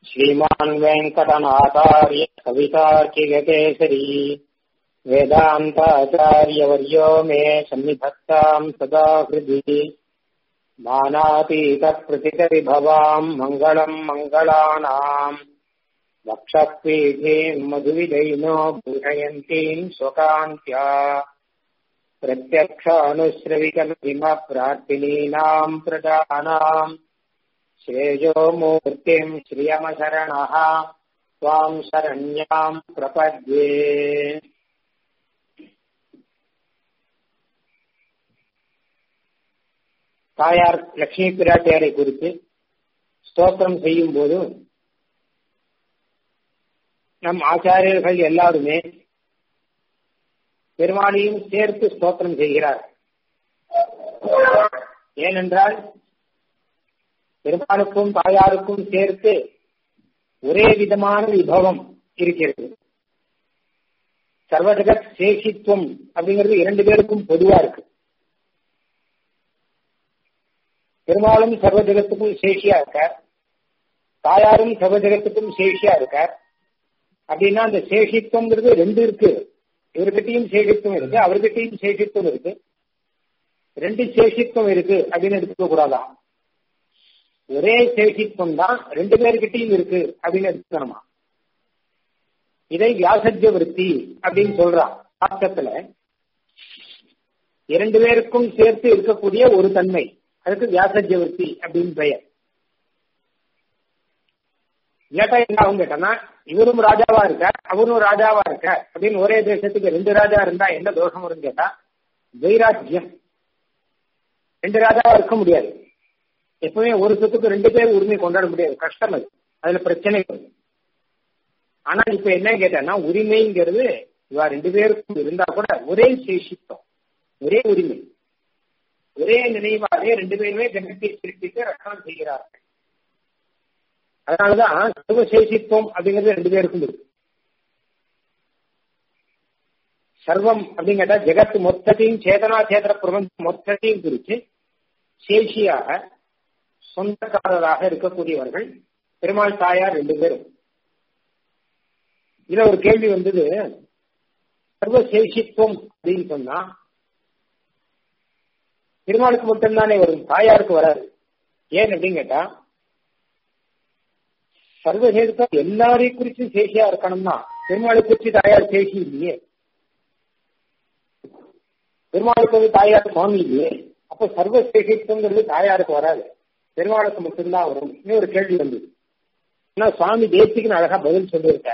श्रीमान् वेङ्कटनाथार्य कवितार्किककेसरी वेदान्ताचार्यवर्यो मे सन्निधत्ताम् सदा हृदि मानातीतप्रतिकरिभवाम् मङ्गलम् मङ्गलानाम् वक्षःपीठीम् मधुविजयिनो भूषयन्तीम् स्वकान्त्या प्रत्यक्षानुश्रविकल्पिमप्रार्थिनीनाम् प्रदानाम् श्रेयो मूर्तिम् श्रियमशरणः त्वाम् शरण्याम् प्रपद्ये தாயார் லட்சுமி பிராட்டியாரை குறித்து ஸ்தோத்திரம் செய்யும் போது நம் ஆச்சாரியர்கள் எல்லாருமே பெருமாளையும் சேர்த்து ஸ்தோத்திரம் செய்கிறார் ஏனென்றால் பெருமாளுக்கும் தாயாருக்கும் சேர்த்து ஒரே விதமான விபவம் இருக்கிறது சர்வஜகத் சேஷித்துவம் அப்படிங்கிறது இரண்டு பேருக்கும் பொதுவா இருக்கு பெருமாளும் சர்வ ஜெகத்துக்கும் சேஷியா இருக்கார் தாயாரும் சர்வ ஜெகத்துக்கும் சேஷியா இருக்கார் அப்படின்னா அந்த சேஷித்துவங்கிறது ரெண்டு இருக்கு இவர்கிட்டையும் சேஷித்துவம் இருக்கு அவர்கிட்டையும் சேஷித்துவம் இருக்கு ரெண்டு சேஷித்துவம் இருக்கு அப்படின்னு எடுத்துக்க கூடாதான் ஒரே சேஷித்துவம் தான் ரெண்டு பேர்கிட்டையும் இருக்கு அப்படின்னு எடுத்துக்கணுமா இதை வியாசஜ விருத்தி அப்படின்னு சொல்றான் சாஸ்திரத்துல இரண்டு பேருக்கும் சேர்த்து இருக்கக்கூடிய ஒரு தன்மை அதுக்கு வியாசஜவர்த்தி அப்படின்னு பெயர் இல்லாட்டா என்ன அவங்க கேட்டனா இவரும் ராஜாவா இருக்கார் அவரும் ராஜாவா இருக்கார் அப்படின்னு ஒரே தேசத்துக்கு ரெண்டு ராஜா இருந்தா என்ன தோஷம் வரும் கேட்டா வைராஜ்யம் ரெண்டு ராஜாவா இருக்க முடியாது எப்பவுமே ஒரு சொத்துக்கு ரெண்டு பேர் உரிமை கொண்டாட முடியாது கஷ்டம் அது அதுல பிரச்சனை வரும் ஆனா இப்ப என்ன கேட்டா உரிமைங்கிறது இவா ரெண்டு பேருக்கும் இருந்தா கூட ஒரே சேஷித்தம் ஒரே உரிமை ஒரே நினைவாலே ரெண்டு பேருமே ஜெகத்தை சிருஷ்டித்து ரட்சணம் செய்கிறார்கள் அதனாலதான் சர்வசேஷித்துவம் அப்படிங்கிறது ரெண்டு பேருக்கும் இருக்கு சர்வம் அப்படின்னு கேட்டா ஜெகத் மொத்தத்தையும் சேதனா சேதன பிரபஞ்சம் மொத்தத்தையும் குறித்து சேஷியாக சொந்தக்காரராக இருக்கக்கூடியவர்கள் பெருமாள் தாயார் ரெண்டு பேரும் இதுல ஒரு கேள்வி வந்தது சர்வசேஷித்துவம் அப்படின்னு சொன்னா பெருமாளுக்கு மட்டும்தானே வரும் தாயாருக்கு வராது ஏன் அப்படின்னு கேட்டா சர்வசேஷம் எல்லாரையும் குறிச்சு சேஷியா இருக்கணும்னா பெருமாளை குறிச்சு தாயார் சேஷி இல்லையே பெருமாளுக்கு வந்து தாயார் சுவாமி இல்லையே அப்போ சர்வசேஷித்துவங்கிறது தாயாருக்கு வராது பெருமாளுக்கு மட்டும்தான் வரும் இன்னும் ஒரு கேள்வி வந்தது ஆனா சுவாமி தேசிக்கு அழகா பதில் சொல்லியிருக்க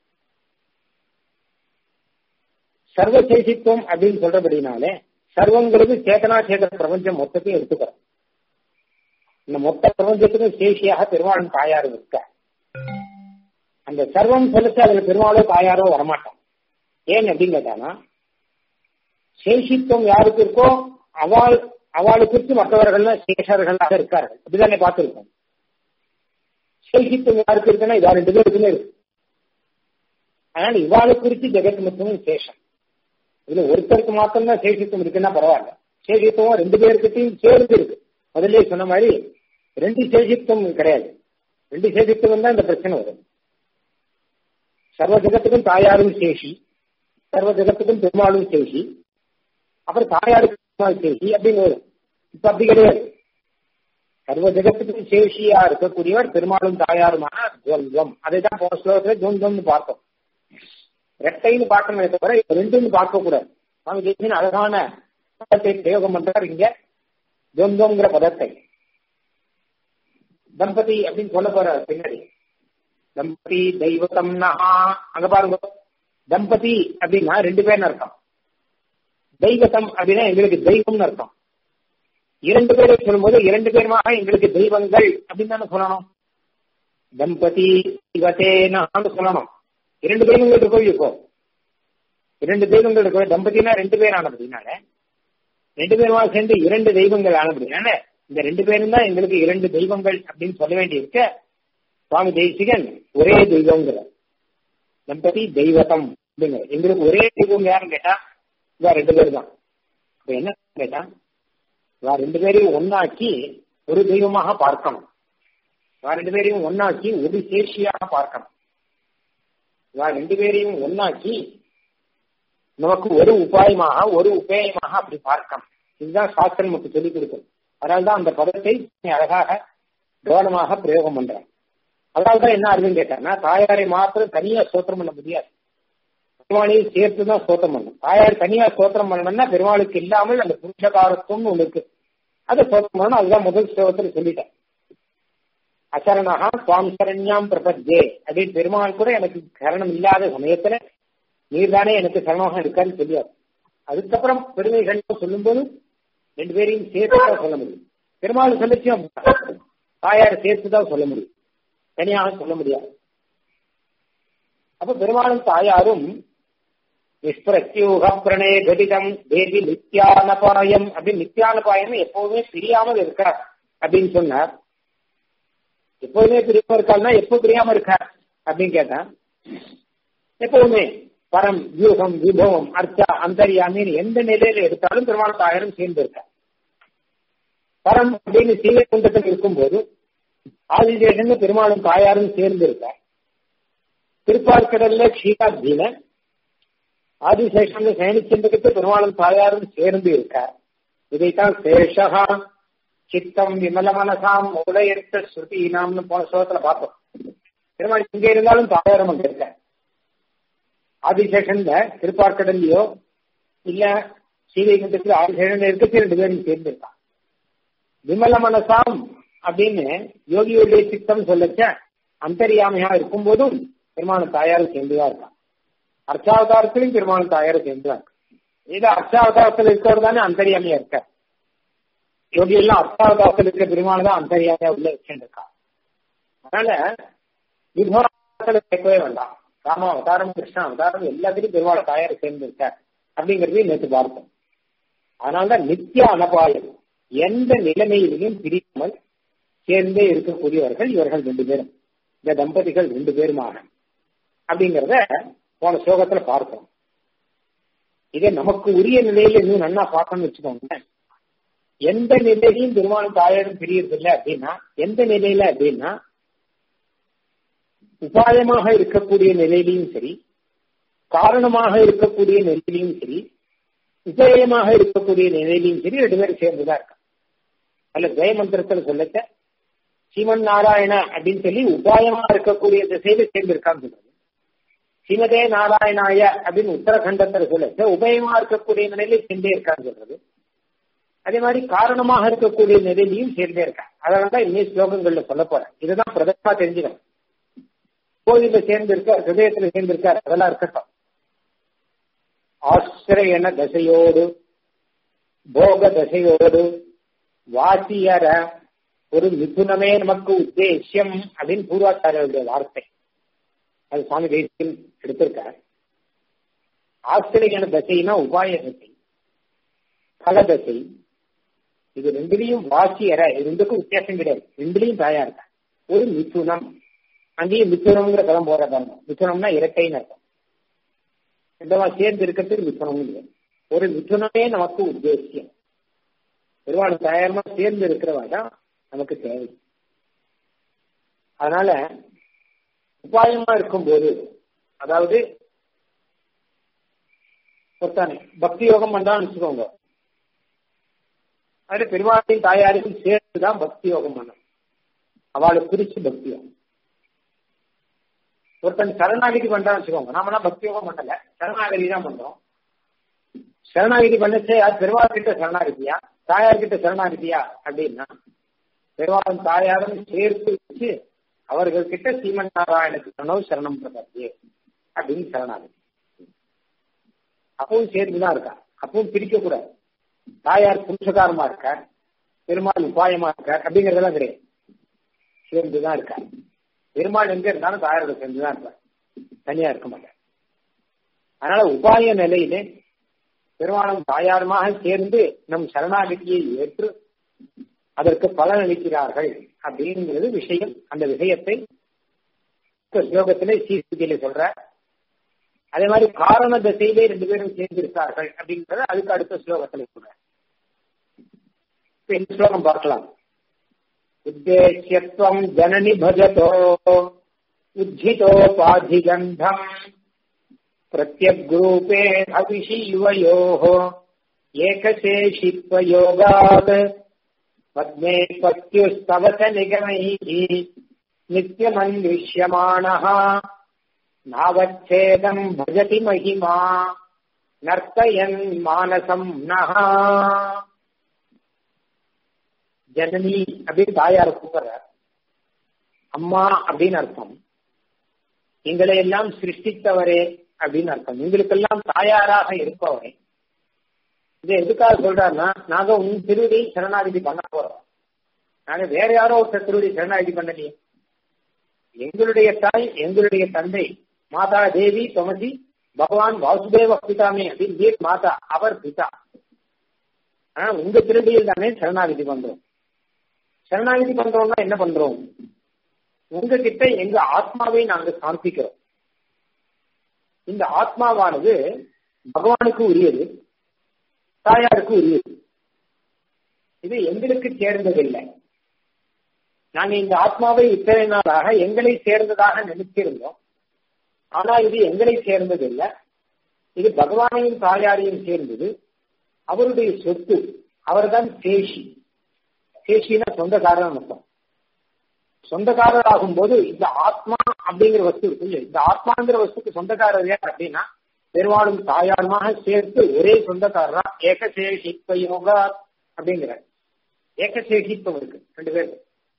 சர்வசேஷித்துவம் அப்படின்னு சொல்றபடினாலே சர்வங்கிறது சேதனா சேதன பிரபஞ்சம் மொத்தத்தையும் எடுத்துக்கிறோம் இந்த மொத்த பிரபஞ்சத்துக்கும் சேஷியாக பெருமாளும் தாயாரும் இருக்க அந்த சர்வம் சொல்லிச்சு அதுல பெருமாளோ தாயாரோ வரமாட்டான் ஏன் அப்படின்னு கேட்டானா சேஷித்துவம் யாருக்கு இருக்கோ அவள் அவளை குறித்து மற்றவர்கள் சேஷர்களாக இருக்கார்கள் அப்படிதானே பார்த்திருக்கோம் சேஷித்துவம் யாருக்கு இருக்குன்னா இதா ரெண்டு பேருக்குமே இருக்கு அதனால இவாளை குறித்து ஜெகத் மட்டும் சேஷம் இதுல ஒருத்தருக்கு மாத்திரம்தான் சேஷித்துவம் இருக்குன்னா பரவாயில்ல சேஷித்துவம் ரெண்டு பேருக்கிட்டையும் சேர்ந்து இருக்கு முதல்ல சொன்ன மாதிரி ரெண்டு சேஷித்துவம் கிடையாது ரெண்டு சேஷித்துவம் தான் இந்த பிரச்சனை வரும் சர்வ ஜெகத்துக்கும் தாயாரும் சேஷி சர்வ ஜெகத்துக்கும் பெருமாளும் சேஷி அப்புறம் தாயாருக்கு சேஷி அப்படின்னு வரும் இப்ப அப்படி கிடையாது சர்வ ஜெகத்துக்கும் சேஷியா இருக்கக்கூடியவர் பெருமாளும் தாயாருமான துவந்தம் அதை தான் போன ஸ்லோகத்துல துவந்தம்னு பார்த்தோம் ரெட்டைன்னு பார்க்கணுமே தவிர ரெண்டுன்னு பார்க்க கூடாது சுவாமி தேசியன் அழகான பதத்தை பிரயோகம் பண்றார் இங்க துவந்தம்ங்கிற பதத்தை தம்பதி அப்படின்னு சொல்ல போற பின்னாடி தம்பதி தெய்வத்தம் நகா அங்க பாருங்க தம்பதி அப்படின்னா ரெண்டு பேர்னு அர்த்தம் தெய்வத்தம் அப்படின்னா எங்களுக்கு தெய்வம்னு அர்த்தம் இரண்டு பேரை சொல்லும்போது இரண்டு பேருமாக எங்களுக்கு தெய்வங்கள் அப்படின்னு தானே சொல்லணும் தம்பதி இவத்தேனான்னு சொல்லணும் இரண்டு தெய்வங்கள் இருக்கோ இப்போ இரண்டு தெய்வங்கள் இருக்கோ தம்பதினா ரெண்டு பேர் ஆனபடினால ரெண்டு பேருமா சேர்ந்து இரண்டு தெய்வங்கள் ஆனபடினால இந்த ரெண்டு பேரும் தான் எங்களுக்கு இரண்டு தெய்வங்கள் அப்படின்னு சொல்ல வேண்டி இருக்க சுவாமி தேசிகன் ஒரே தெய்வங்கிற தம்பதி தெய்வத்தம் அப்படிங்கிற எங்களுக்கு ஒரே தெய்வம் யாருன்னு கேட்டா இவா ரெண்டு பேர் தான் இப்ப என்ன கேட்டா இவா ரெண்டு பேரையும் ஒன்னாக்கி ஒரு தெய்வமாக பார்க்கணும் இவா ரெண்டு பேரையும் ஒன்னாக்கி ஒரு சேஷியாக பார்க்கணும் இவா ரெண்டு பேரையும் ஒன்னாக்கி நமக்கு ஒரு உபாயமாக ஒரு உபேயமாக அப்படி பார்க்கணும் இதுதான் சாஸ்திரம் நமக்கு சொல்லிக் கொடுக்கும் அதனால்தான் அந்த பதத்தை அழகாக கவனமாக பிரயோகம் பண்றேன் அதனால்தான் என்ன அர்த்தம் கேட்டாங்கன்னா தாயாரை மாத்திரம் தனியா சோத்திரம் பண்ண முடியாது பெருமாளையும் சேர்த்து தான் சோத்திரம் பண்ணணும் தாயார் தனியா சோத்திரம் பண்ணணும்னா பெருமாளுக்கு இல்லாமல் அந்த புருஷகாரத்துவம்னு ஒண்ணு இருக்கு அதை சோத்திரம் பண்ணணும் அதுதான் முதல் ஸ்லோகத்துல சொல்லிட்டேன் அசரணா சுவாமி சரண்யாம் பிரபத்யே அப்படின்னு பெருமாள் கூட எனக்கு சரணம் இல்லாத சமயத்துல நீர் தானே எனக்கு சரணமாக இருக்கான்னு சொல்லியார் அதுக்கப்புறம் பெருமைகள் சொல்லும்போது ரெண்டு பேரையும் சேர்த்து தான் சொல்ல முடியும் பெருமாள் சொல்லிச்சும் தாயார் சேர்த்து தான் சொல்ல முடியும் தனியாக சொல்ல முடியாது அப்ப பெருமாளும் தாயாரும் நிஷ்பிரத்யூக பிரணய கடிதம் தேவி நித்யானபாயம் அப்படின்னு நித்யானபாயம் எப்போதுமே பிரியாமல் இருக்கார் அப்படின்னு சொன்னார் எப்போதுமே பிரியாம இருக்காள்னா எப்போ பிரியாம இருக்கார் அப்படின்னு கேட்டேன் எப்போதுமே பரம் வியூகம் விபவம் அர்ச்சா அந்தரியாமின்னு எந்த நிலையில எடுத்தாலும் பெருமாள் தாயாரும் சேர்ந்து இருக்கார் பரம் அப்படின்னு சீவைகுண்டத்தில் இருக்கும்போது ஆதிசேஷன் பெருமாளும் தாயாரும் சேர்ந்து இருக்கார் திருப்பார்கடல்ல க்ஷீராத்தீன ஆதிசேஷன் சயனிச்சந்திரத்து பெருமாளும் தாயாரும் சேர்ந்து இருக்கார் இதைத்தான் சேஷகா சித்தம் விமல மனசாம் உடையெடுத்த ஸ்ருதி நாம்னு போன சோகத்துல பார்த்தோம் பெருமாள் இங்க இருந்தாலும் தாயாரம் அங்க இருக்க ஆதிசேஷன்ல திருப்பார்கடல்லையோ இல்ல ஸ்ரீவைகுண்டத்துல ஆதிசேஷன் இருக்கிறது ரெண்டு பேரும் சேர்ந்து இருக்கான் விமல மனசாம் அப்படின்னு யோகியுடைய சித்தம் சொல்லச்ச அந்தரியாமையா இருக்கும் போதும் பெருமாள் தாயாரும் சேர்ந்துதான் இருக்கான் அர்ச்சாவதாரத்திலும் பெருமாள் தாயாரும் சேர்ந்துதான் இருக்கு இது அர்ச்சாவதாரத்தில் இருக்கிறவர் தானே அந்தரியாமையா இருக்க யோகி எல்லாம் அர்ச்சாவதாரத்தில் இருக்கிற பெருமாள் தான் அந்தரியாமையா உள்ள வச்சுருக்கா அதனால விபவத்தில் கேட்கவே வேண்டாம் ராம அவதாரம் கிருஷ்ண அவதாரம் எல்லாத்திலையும் பெருமாள் தாயார் சேர்ந்து இருக்க அப்படிங்கறதையும் நேற்று பார்த்தோம் அதனால்தான் நித்திய அனபாயம் எந்த நிலைமையிலையும் பிரிக்காமல் சேர்ந்தே இருக்கக்கூடியவர்கள் இவர்கள் ரெண்டு பேரும் இந்த தம்பதிகள் ரெண்டு பேருமாக அப்படிங்கிறத போன ஸ்லோகத்துல பார்த்தோம் இதை நமக்கு உரிய நிலையில இன்னும் நல்லா பார்க்கணும்னு வச்சுக்கோங்க எந்த நிலையிலையும் பெருமாளும் தாயாரும் பிரியறது இல்லை அப்படின்னா எந்த நிலையில அப்படின்னா உபாயமாக இருக்கக்கூடிய நிலையிலையும் சரி காரணமாக இருக்கக்கூடிய நிலையிலையும் சரி உபயமாக இருக்கக்கூடிய நிலையிலையும் சரி ரெண்டு பேரும் சேர்ந்துதான் இருக்கா அல்ல ஜெயமந்திரத்துல சொல்லச்ச சிவன் நாராயண அப்படின்னு சொல்லி உபாயமா இருக்கக்கூடிய திசையில சேர்ந்து இருக்கான்னு சொல்றது சிவதே நாராயணாய அப்படின்னு உத்தரகண்டத்துல சொல்ல உபயமா இருக்கக்கூடிய நிலையில சேர்ந்தே இருக்கான்னு சொல்றது அதே மாதிரி காரணமாக இருக்கக்கூடிய நிலையிலையும் சேர்ந்தே இருக்கா அதனாலதான் இன்னும் ஸ்லோகங்கள்ல சொல்ல போறேன் இதுதான் பிரதமா தெரிஞ்சுக்கணும் கோயில சேர்ந்து இருக்க ஹிருதயத்துல சேர்ந்து இருக்கார் அதெல்லாம் இருக்கட்டும் ஆசிரியன தசையோடு போக தசையோடு வாசியர ஒரு மிதுனமே நமக்கு உத்தேசியம் அப்படின்னு பூர்வாச்சாரியருடைய வார்த்தை அது சுவாமி தேசியம் எடுத்திருக்கார் ஆசிரியன தசைனா உபாய தசை கலதசை இது ரெண்டுலையும் வாசியற இது ரெண்டுக்கும் வித்தியாசம் கிடையாது ரெண்டுலையும் தாயா இருக்கா ஒரு மிதுனம் அங்கேயும் மிதுனம்ங்கிற பதம் போற பாருங்க மிதுனம்னா இரட்டைன்னு அர்த்தம் ரெண்டமா சேர்ந்து இருக்கிறதுக்கு மிதுனம் கிடையாது ஒரு மிதுனமே நமக்கு உத்தேசியம் பெருமாள் தயாரமா சேர்ந்து இருக்கிறவா தான் நமக்கு தேவை அதனால உபாயமா இருக்கும்போது அதாவது ஒருத்தானே பக்தி யோகம் பண்றான்னு வச்சுக்கோங்க அது பெருமாளையும் தாயாரையும் சேர்த்துதான் பக்தி யோகம் பண்ணும் அவளை குறிச்சு பக்தி யோகம் ஒருத்தன் சரணாகிதி பண்றான்னு வச்சுக்கோங்க நாமெல்லாம் பக்தி யோகம் பண்ணல சரணாகதி தான் பண்றோம் சரணாகிதி பண்ணச்சே அது பெருமாள் கிட்ட சரணாகிதியா தாயார் கிட்ட சரணாகிதியா அப்படின்னா பெருமாளும் தாயாரும் சேர்த்து வச்சு அவர்கள் கிட்ட சீமன் நாராயணத்துக்கு சொன்னது சரணம் பிரபத்தியே அப்படின்னு சரணாகதி அப்பவும் சேர்ந்துதான் இருக்கா அப்பவும் பிரிக்க கூடாது தாயார் புருஷகாரமா இருக்கார் பெருமாள் உபாயமா இருக்கார் அப்படிங்கறதெல்லாம் கிடையாது சேர்ந்துதான் இருக்கார் பெருமாள் எங்க இருந்தாலும் தாயாரோட சேர்ந்துதான் இருப்பார் தனியா இருக்க மாட்டார் அதனால உபாய நிலையிலே பெருமாளும் தாயாருமாக சேர்ந்து நம் சரணாகதியை ஏற்று அதற்கு பலன் அளிக்கிறார்கள் அப்படிங்கிறது விஷயம் அந்த விஷயத்தை ஸ்லோகத்திலே சீர்தியில சொல்ற அதே மாதிரி காரண திசையிலே ரெண்டு பேரும் சேர்ந்திருக்கார்கள் அப்படிங்கறத அதுக்கு அடுத்த ஸ்லோகத்துல சொல்ற இந்த ஸ்லோகம் பார்க்கலாம் उद्देश्यत्वम् जननि भजतो उज्झितोपाधिगन्धम् प्रत्यग्रूपे हविषि युवयोः एकशेषित्वयोगात् पद्मे पत्युस्तव च निगमैः नित्यमन्विष्यमाणः नावच्छेदम् भजति महिमा நர்த்தயன் மானசம் நகா ஜனனி அப்படின்னு தாயார கூப்பிடுறார் அம்மா அப்படின்னு அர்த்தம் எங்களை எல்லாம் சிருஷ்டித்தவரே அப்படின்னு அர்த்தம் எங்களுக்கெல்லாம் தாயாராக இருப்பவரே இது எதுக்காக சொல்றாருன்னா நாங்க உன் திருடி சரணாகிதி பண்ண போறோம் நாங்க வேற யாரோ ஒருத்தர் திருடி சரணாகிதி பண்ணலையே எங்களுடைய தாய் எங்களுடைய தந்தை மாதா தேவி தொமசி பகவான் வாசுதேவ பிதாமே அப்படின்னு வீர் மாதா அவர் பிதா ஆனா உங்க திருடியில் தானே சரணாகிதி பண்றோம் சரணாகிதி பண்றோம்னா என்ன பண்றோம் உங்ககிட்ட எங்க ஆத்மாவை நாங்க சாந்திக்கிறோம் இந்த ஆத்மாவானது பகவானுக்கு உரியது தாயாருக்கு உரியது இது எங்களுக்கு சேர்ந்ததில்லை நாங்க இந்த ஆத்மாவை இத்தனை நாளாக எங்களை சேர்ந்ததாக நினைச்சிருந்தோம் ஆனா இது எங்களை சேர்ந்தது இல்ல இது பகவானையும் தாயாரையும் சேர்ந்தது அவருடைய சொத்து அவர்தான் சேஷி சேஷினா சொந்தக்காரன் அர்த்தம் சொந்தக்காரர் ஆகும் போது இந்த ஆத்மா அப்படிங்கிற வஸ்து இருக்கு இந்த ஆத்மாங்கிற வஸ்துக்கு சொந்தக்காரர் யார் அப்படின்னா பெரும்பாலும் தாயாருமாக சேர்த்து ஒரே சொந்தக்காரரா ஏகசேஷித்வ யோகா அப்படிங்கிற ஏகசேஷித்வம் இருக்கு ரெண்டு பேருக்கு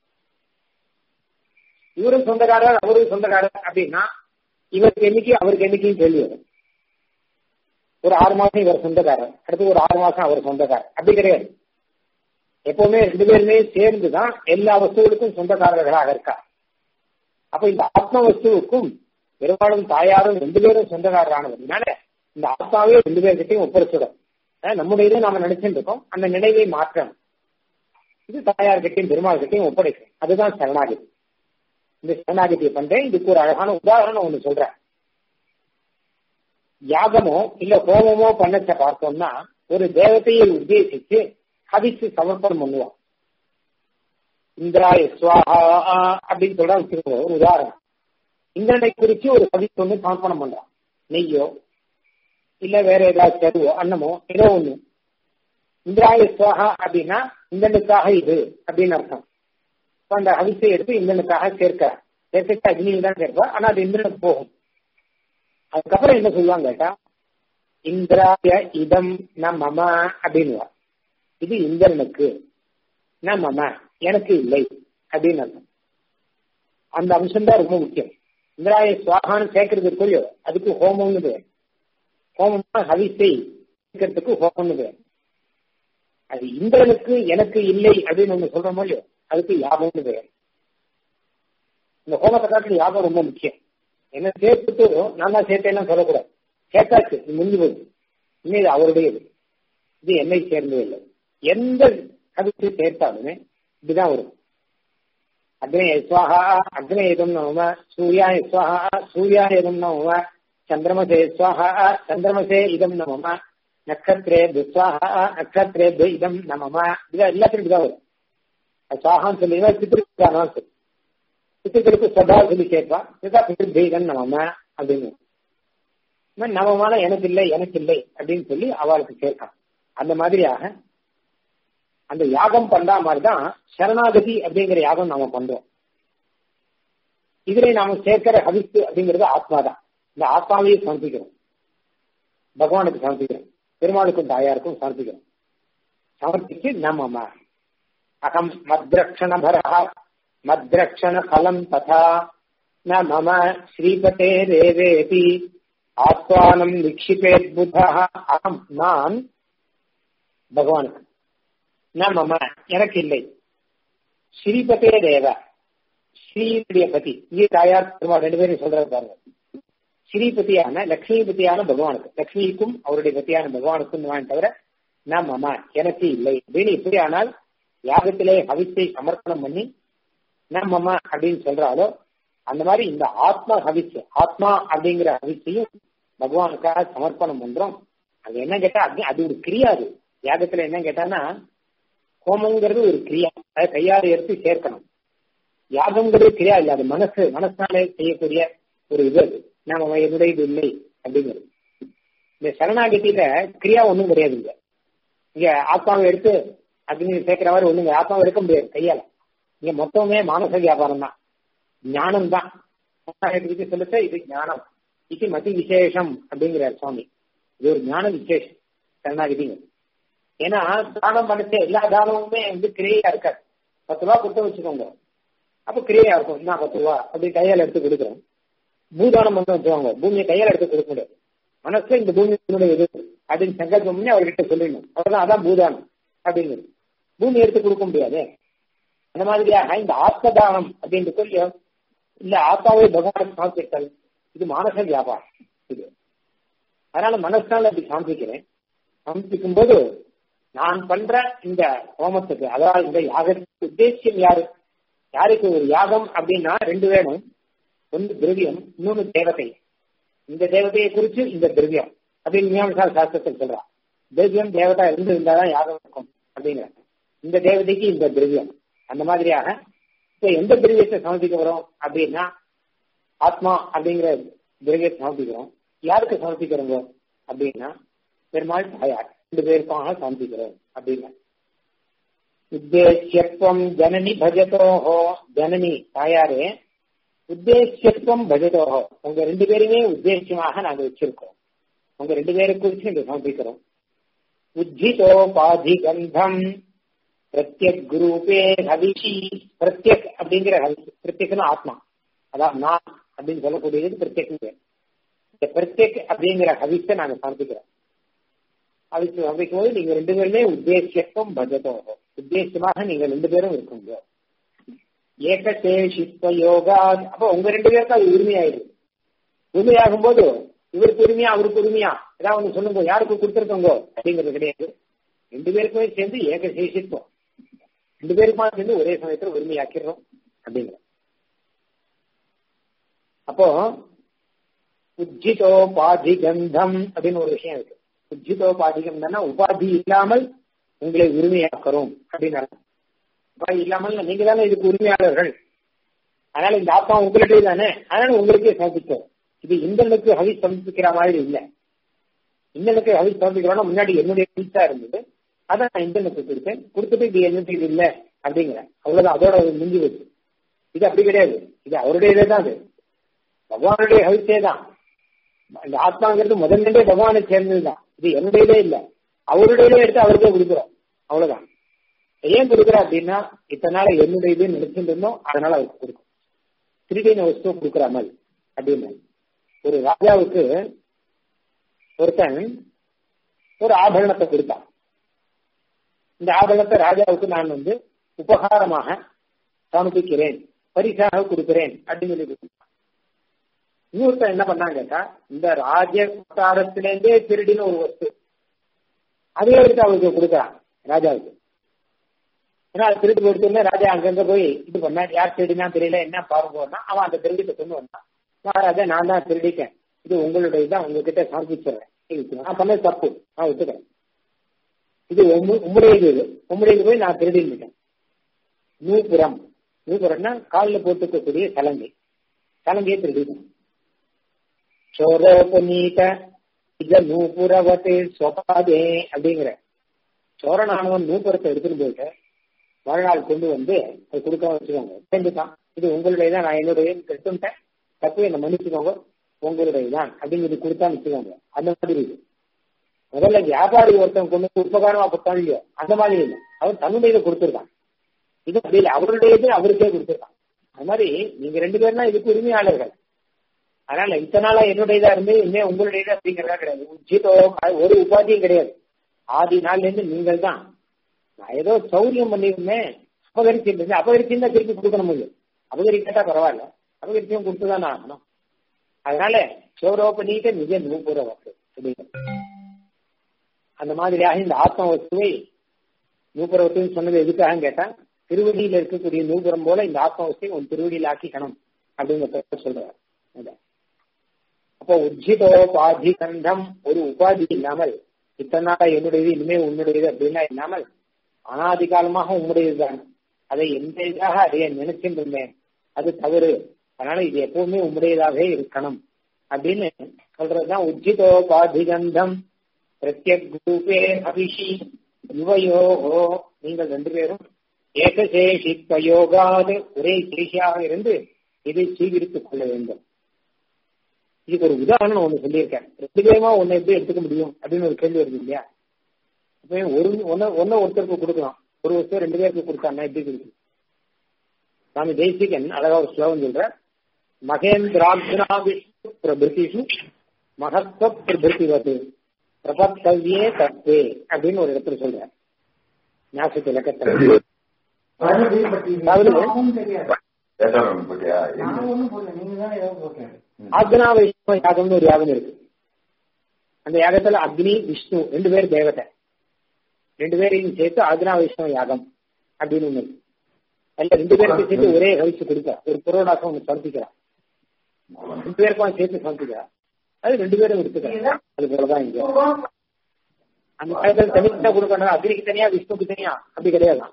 இவரும் சொந்தக்காரர் அவரும் சொந்தக்காரர் அப்படின்னா இவருக்கு என்னைக்கு அவருக்கு என்னைக்கும் கேள்வி வரும் ஒரு ஆறு மாசம் இவர் சொந்தக்காரர் அடுத்து ஒரு ஆறு மாசம் அவர் சொந்தக்காரர் அப்படி கிடையாது எப்பவுமே ரெண்டு பேருமே சேர்ந்துதான் எல்லா வஸ்துகளுக்கும் சொந்தக்காரர்களாக இருக்கா அப்ப இந்த ஆத்ம வஸ்துவுக்கும் பெரும்பாலும் தாயாரும் ரெண்டு பேரும் சொந்தக்காரரானதுனால இந்த ஆத்மாவே ரெண்டு பேர்கிட்டையும் ஒப்படைச்சிடும் நம்முடைய இதை நாம நினைச்சுட்டு இருக்கோம் அந்த நினைவை மாற்றணும் இது தாயார்கிட்டையும் பெருமாள் கிட்டையும் ஒப்படைக்கும் அதுதான் சரணாகதி இந்த சரணாகதியை பண்றேன் இதுக்கு ஒரு அழகான உதாரணம் ஒண்ணு சொல்றேன் யாகமோ இல்ல ஹோமமோ பண்ணச்ச பார்த்தோம்னா ஒரு தேவதையை உத்தேசிச்சு ஹவிச்சு சமர்ப்பணம் பண்ணுவான் இந்திராய சுவாஹா அப்படின்னு சொல்ற ஒரு உதாரணம் இந்திரனை குறிச்சு ஒரு ஹவிச்சு ஒண்ணு சமர்ப்பணம் பண்றான் நெய்யோ இல்ல வேற ஏதாவது கருவோ அன்னமோ ஏதோ ஒண்ணு இந்திராய சுவாஹா அப்படின்னா இந்திரனுக்காக இது அப்படின்னு அர்த்தம் அந்த ஹவிசை எடுத்து இந்திரனுக்காக சேர்க்கிறார் சேர்க்க அக்னியில் தான் சேர்ப்பா ஆனா அது இந்திரனுக்கு போகும் அதுக்கப்புறம் என்ன சொல்லுவாங்க கேட்டா இந்திராய இதம் ந மம அப்படின்னுவா இது இந்திரனுக்கு ந மம எனக்கு இல்லை அப்படின்னு அர்த்தம் அந்த அம்சம் தான் ரொம்ப முக்கியம் இந்திராய சுவாகான்னு சேர்க்கறது இருக்கோ அதுக்கு ஹோமம்னு பேர் ஹோமம்னா ஹவிசை சேர்க்கறதுக்கு ஹோமம்னு பேர் அது இந்திரனுக்கு எனக்கு இல்லை அப்படின்னு ஒண்ணு சொல்றோமோ இல்லையோ அதுக்கு யாகம்னு பெயர் இந்த ஹோமத்தை காட்டில் யாகம் ரொம்ப முக்கியம் என்ன சேர்த்துட்டு நான் தான் சேர்த்தேன்னு சொல்லக்கூடாது சேர்த்தாச்சு இது முடிஞ்சு போகுது இன்னும் இது அவருடையது இது என்னை சேர்ந்தது இல்லை எந்த அதுக்கு சேர்த்தாலுமே இப்படிதான் வரும் அக்னே ஸ்வாஹா அக்னேதம் நவம சூர்யா ஸ்வாஹா சூர்யா இதம் நவம சந்திரமசே ஸ்வாஹா சந்திரமசே இதம் நமம நட்சத்திரே துஸ்வாஹா நட்சத்திரே இதம் நமம இது எல்லாத்திலும் இப்படிதான் வரும் சாகான்னு சொல்லிங்கன்னா பித்திருக்கான சொல்லி பித்திருக்களுக்கு சதா சொல்லி கேட்பா சதா பித்திருபேகன் நமம அப்படின்னு நவமான எனக்கு இல்லை எனக்கு இல்லை அப்படின்னு சொல்லி அவளுக்கு கேட்கான் அந்த மாதிரியாக அந்த யாகம் பண்ற மாதிரிதான் சரணாகதி அப்படிங்கிற யாகம் நாம பண்றோம் இதுல நாம சேர்க்கிற ஹவித்து அப்படிங்கிறது ஆத்மா தான் இந்த ஆத்மாவையே சமர்ப்பிக்கிறோம் பகவானுக்கு சமர்ப்பிக்கிறோம் பெருமாளுக்கும் தாயாருக்கும் சமர்ப்பிக்கிறோம் சமர்ப்பிச்சு நம்ம अहम मद्रक्षण भर मद्रक्षण फलम तथा न मम श्रीपते रेवेति ஆத்மானம் நிக்ஷிபேத் புத்தா அகம் நான் பகவானுக்கு நான் மம எனக்கு இல்லை ஸ்ரீபதே தேவ ஸ்ரீனுடைய பதி இங்கே தாயார் பெருமாள் ரெண்டு பேரும் சொல்றது பாருங்க ஸ்ரீபதியான லக்ஷ்மிபதியான பகவானுக்கு லக்ஷ்மிக்கும் அவருடைய பத்தியான பகவானுக்கும் தான் தவிர நான் மம எனக்கு இல்லை அப்படின்னு இப்படி ஆனால் யாகத்திலே ஹவித்தை சமர்ப்பணம் பண்ணி நம்ம அப்படின்னு சொல்றாலோ அந்த மாதிரி இந்த ஆத்மா ஹவிச்சு ஆத்மா அப்படிங்கிற ஹவிச்சையும் பகவானுக்காக சமர்ப்பணம் பண்றோம் அது என்ன கேட்டா அது அது ஒரு கிரியாது யாகத்துல என்ன கேட்டான்னா ஹோமங்கிறது ஒரு கிரியா அதை கையாறு எடுத்து சேர்க்கணும் யாகம்ங்கிறது கிரியா இல்லை அது மனசு மனசாலே செய்யக்கூடிய ஒரு இது அது நாம என்னுடைய இது இல்லை அப்படிங்கிறது இந்த சரணாகதியில கிரியா ஒண்ணும் கிடையாது இங்க இங்க ஆத்மாவை எடுத்து அக்னி சேர்க்கிற மாதிரி ஒண்ணுங்க ஆத்மாவை எடுக்க முடியாது கையால இங்க மொத்தமே மானச வியாபாரம் தான் ஞானம் தான் சரணாகதிக்கு சொல்லுச்ச இது ஞானம் இது மதி விசேஷம் அப்படிங்கிறார் சுவாமி இது ஒரு ஞான விசேஷம் சரணாகதிங்க ஏன்னா தானம் பண்ணிச்ச எல்லா தானமுமே வந்து கிரியையா இருக்காது பத்து ரூபா கொடுத்து வச்சுக்கோங்க அப்ப கிரியையா இருக்கும் என்ன பத்து ரூபா அப்படி கையால எடுத்து கொடுக்குறோம் பூதானம் பண்ண வச்சுக்கோங்க பூமியை கையால எடுத்து கொடுக்க முடியாது மனசுல இந்த பூமியினுடைய இது அப்படின்னு சங்கல்பம் பண்ணி அவர்கிட்ட சொல்லிடணும் அவ்வளவுதான் அதான் பூதானம் அப்படிங்கிறது பூமி எடுத்து கொடுக்க முடியாது அந்த மாதிரியாக இந்த ஆத்மதானம் அப்படின்னு சொல்லி இல்ல ஆத்மாவை பகவான் சமர்ப்பித்தல் இது மானச வியாபாரம் இது அதனால மனசால அப்படி சமர்ப்பிக்கிறேன் சமர்ப்பிக்கும் போது நான் பண்ற இந்த ஹோமத்துக்கு அதாவது இந்த யாகத்துக்கு உத்தேசியம் யாரு யாருக்கு ஒரு யாகம் அப்படின்னா ரெண்டு வேணும் ஒன்று திரவியம் இன்னொன்று தேவதை இந்த தேவதையை குறிச்சு இந்த திரவியம் அப்படின்னு மீமாசா சாஸ்திரத்தில் சொல்றா திரவியம் தேவதா இருந்து இருந்தாதான் யாகம் இருக்கும் அப்படிங்கிற இந்த தேவதைக்கு இந்த திரவியம் அந்த மாதிரியாக இப்ப எந்த திரவியத்தை சமர்ப்பிக்க வரோம் அப்படின்னா ஆத்மா அப்படிங்கிற திரவியத்தை சமர்ப்பிக்கிறோம் யாருக்கு சமர்ப்பிக்கிறோங்க அப்படின்னா பெருமாள் தாயார் ரெண்டு பேருக்காக சமர்ப்பிக்கிறோம் அப்படின்னா உத்தேசியத்துவம் ஜனனி பஜதோஹோ ஜனனி தாயாரே உத்தேசியத்துவம் பஜதோஹோ உங்க ரெண்டு பேருமே உத்தேசியமாக நாங்க வச்சிருக்கோம் உங்க ரெண்டு பேரை குறிச்சு இங்க சமர்ப்பிக்கிறோம் உஜ்ஜிதோபாதி கந்தம் பிரத்யக் குரூபே ஹவிஷி பிரத்யக் அப்படிங்கிற பிரத்யக்னு ஆத்மா அதான் நான் அப்படின்னு சொல்லக்கூடியது பிரத்யக் இந்த பிரத்யக் அப்படிங்கிற ஹவிஷை நாங்க சமர்ப்பிக்கிறோம் அதுக்கு சமர்ப்பிக்கும் போது நீங்க ரெண்டு பேருமே உத்தேசியத்துவம் பஜதோகம் உத்தேசமாக நீங்க ரெண்டு பேரும் இருக்குங்க ஏகசேஷித்வ யோகா அப்போ உங்க ரெண்டு பேருக்கு அது உரிமையாயிடுது உரிமையாகும் போது இவருக்கு உரிமையா அவருக்கு உரிமையா ஏதாவது ஒண்ணு சொல்லுங்க யாருக்கு கொடுத்துருக்கோங்க அப்படிங்கிறது கிடையாது ரெண்டு பேருக்குமே சேர்ந்து ஏகசேஷித்துவம் ரெண்டு பேருக்குமா சேர்ந்து ஒரே சமயத்தில் உரிமையாக்கிடுறோம் அப்படிங்கிற அப்போ உஜ்ஜிதோபாதி கந்தம் அப்படின்னு ஒரு விஷயம் இருக்கு உஜ்ஜிதோபாதிகம் தானே உபாதி இல்லாமல் உங்களை உரிமையாக்கிறோம் அப்படின்னு உபாதி இல்லாமல் நீங்க தானே இதுக்கு உரிமையாளர்கள் அதனால இந்த ஆத்மா உங்கள்கிட்ட தானே அதனால உங்களுக்கே சமர்ப்பித்தோம் இது இந்தனுக்கு ஹவி சமர்ப்பிக்கிற மாதிரி இல்லை இந்தனுக்கு ஹவி சமர்ப்பிக்கிறோம்னா முன்னாடி என்னுடைய வீட்டா இருந்தது அதான் நான் இந்தனுக்கு கொடுத்தேன் கொடுத்துட்டு இது என்னது இது இல்லை அப்படிங்கிறேன் அவ்வளவுதான் அதோட முடிஞ்சு வச்சு இது அப்படி கிடையாது இது அவருடையதே தான் அது பகவானுடைய ஹவிச்சே தான் இந்த ஆத்மாங்கிறது முதல்ல பகவானை சேர்ந்ததுதான் இது என்னுடையதே இல்லை அவருடையதே எடுத்து அவருக்கே கொடுக்குறோம் அவ்வளவுதான் ஏன் கொடுக்குற அப்படின்னா இத்தனை நாள் என்னுடையது நினைச்சுட்டு இருந்தோம் அதனால அவருக்கு கொடுக்கும் திருடின வஸ்து கொடுக்குற மாதிரி அப்படின்னு ஒரு ராஜாவுக்கு ஒருத்தன் ஒரு ஆபரணத்தை கொடுத்தான் இந்த ஆபரணத்தை ராஜாவுக்கு நான் வந்து உபகாரமாக சமர்ப்பிக்கிறேன் பரிசாக கொடுக்கிறேன் அப்படின்னு சொல்லி கொடுத்தான் இன்னொருத்தன் என்ன பண்ணாங்க கேட்டா இந்த ராஜ கொட்டாரத்திலேருந்தே திருடின ஒரு வஸ்து அதே எடுத்து அவருக்கு கொடுக்குறான் ராஜாவுக்கு ஏன்னா அது திருட்டு கொடுத்தோடனே ராஜா அங்கங்க போய் இது பண்ணா யார் திருடினா தெரியல என்ன பாருங்கன்னா அவன் அந்த திருடித்தை கொண்டு வந்தான் மகாராஜா நான் தான் திருடிட்டேன் இது உங்களுடைய தான் உங்ககிட்ட சமர்ப்பிச்சிடுறேன் நான் பண்ணது தப்பு நான் ஒத்துக்கிறேன் இது உம்முடையது இது உம்முடையது போய் நான் திருடிட்டேன் நூபுரம் நூபுரம்னா காலில் போட்டுக்கக்கூடிய சலங்கை சலங்கையை திருடிட்டேன் சோரோபநீத இத நூபுரவத்தே சொபாதே அப்படிங்கிற சோரனானவன் நூபுரத்தை எடுத்துட்டு போயிட்டு மறுநாள் கொண்டு வந்து அது கொடுக்க வச்சுக்கோங்க சேர்ந்துட்டான் இது உங்களுடைய தான் நான் என்னுடைய கெட்டுட்டேன் தப்பு என்ன மன்னிச்சுக்கோங்க உங்களுடைய தான் அப்படிங்கிறது கொடுத்தான்னு வச்சுக்கோங்க அந்த மாதிரி இது முதல்ல வியாபாரி ஒருத்தன் கொண்டு உபகாரமா கொடுத்தான் இல்லையோ அந்த மாதிரி இல்லை அவர் தன்னுடைய கொடுத்துருக்கான் இது அப்படி இல்லை அவருடையது அவருக்கே கொடுத்துருக்கான் அது மாதிரி நீங்க ரெண்டு பேரும் இதுக்கு உரிமையாளர்கள் அதனால இத்தனை நாளா என்னுடையதா இருந்து இனிமே உங்களுடையது அப்படிங்கிறதா கிடையாது உச்சிதோ ஒரு உபாதியும் கிடையாது ஆதி நாள்ல இருந்து நீங்கள் தான் நான் ஏதோ சௌரியம் பண்ணியிருந்தேன் அபகரிச்சிருந்தேன் அபகரிச்சிருந்தா திருப்பி கொடுக்கணும் முடியும் அபகரிக்கட்டா பரவாயில்ல அபகரிச்சியும் கொடுத்துதான் ஆகணும் அதனால சௌரோபநீத நிஜ நூபுர வஸ்து அப்படின்னு அந்த மாதிரியாக இந்த ஆத்ம வஸ்துவை நூபுர வஸ்துன்னு சொன்னது எதுக்காக கேட்டா திருவடியில இருக்கக்கூடிய நூபுரம் போல இந்த ஆத்ம வஸ்துவை உன் திருவடியில் ஆக்கிக்கணும் அப்படிங்கிறத சொல்றாரு அப்போ உஜ்ஜிதோபாதி கண்டம் ஒரு உபாதி இல்லாமல் இத்தனை நாளா என்னுடையது இனிமே உன்னுடையது அப்படின்னா இல்லாமல் அனாதி காலமாக உம்முடையதுதான் அதை எந்த இதாக அடைய நினைச்சுட்டு இருந்தேன் அது தவறு அதனால இது எப்பவுமே உம்முடையதாகவே இருக்கணும் அப்படின்னு சொல்றதுதான் உஜ்ஜிதோபாதிகந்தம் பிரத்யக் ரூபே அபிஷி யுவயோகோ நீங்கள் ரெண்டு பேரும் ஏகசேஷித்வயோகாது ஒரே சேஷியாக இருந்து இதை சீகரித்துக் கொள்ள வேண்டும் இதுக்கு ஒரு உதாரணம் ஒண்ணு சொல்லியிருக்கேன் ரெண்டு பேருமா ஒன்னு எப்படி எடுத்துக்க முடியும் அப்படின்னு ஒரு கேள்வி வருது இல்லையா அப்ப ஒரு ஒன்னு ஒன்னு ஒருத்தருக்கு கொடுக்கலாம் ஒரு வருஷம் ரெண்டு பேருக்கு கொடுத்தாங்கன்னா எப்படி கொடுக்கும் சுவாமி தேசிகன் அழகா ஒரு ஸ்லோகம் சொல்ற மகேந்திராக்னா விஷ்ணு பிரபிருத்திஷு மகத்வ பிரபிருத்திவது பிரபத்தவ்யே தத்வே அப்படின்னு ஒரு இடத்துல சொல்ற ஞாபகத்து இலக்கத்துல ஆக்னா வைஷ்ணவ யாகம்னு ஒரு யாகம் இருக்கு அந்த யாகத்துல அக்னி விஷ்ணு ரெண்டு பேர் தேவதை ரெண்டு பேரையும் சேர்த்து ஆக்னா வைஷ்ணவ யாகம் அப்படின்னு ஒண்ணு இருக்கு அதுல ரெண்டு பேருக்கு சேர்த்து ஒரே கழிச்சு கொடுக்க ஒரு புரோடாசம் ஒண்ணு சமர்ப்பிக்கிறான் ரெண்டு பேருக்கும் சேர்த்து சமர்ப்பிக்கிறான் அது ரெண்டு பேரும் எடுத்துக்கிறாங்க அது போலதான் இங்க அந்த காலத்துல தனித்தனியா கொடுக்கணும் அக்னிக்கு தனியா விஷ்ணுக்கு தனியா அப்படி கிடையாது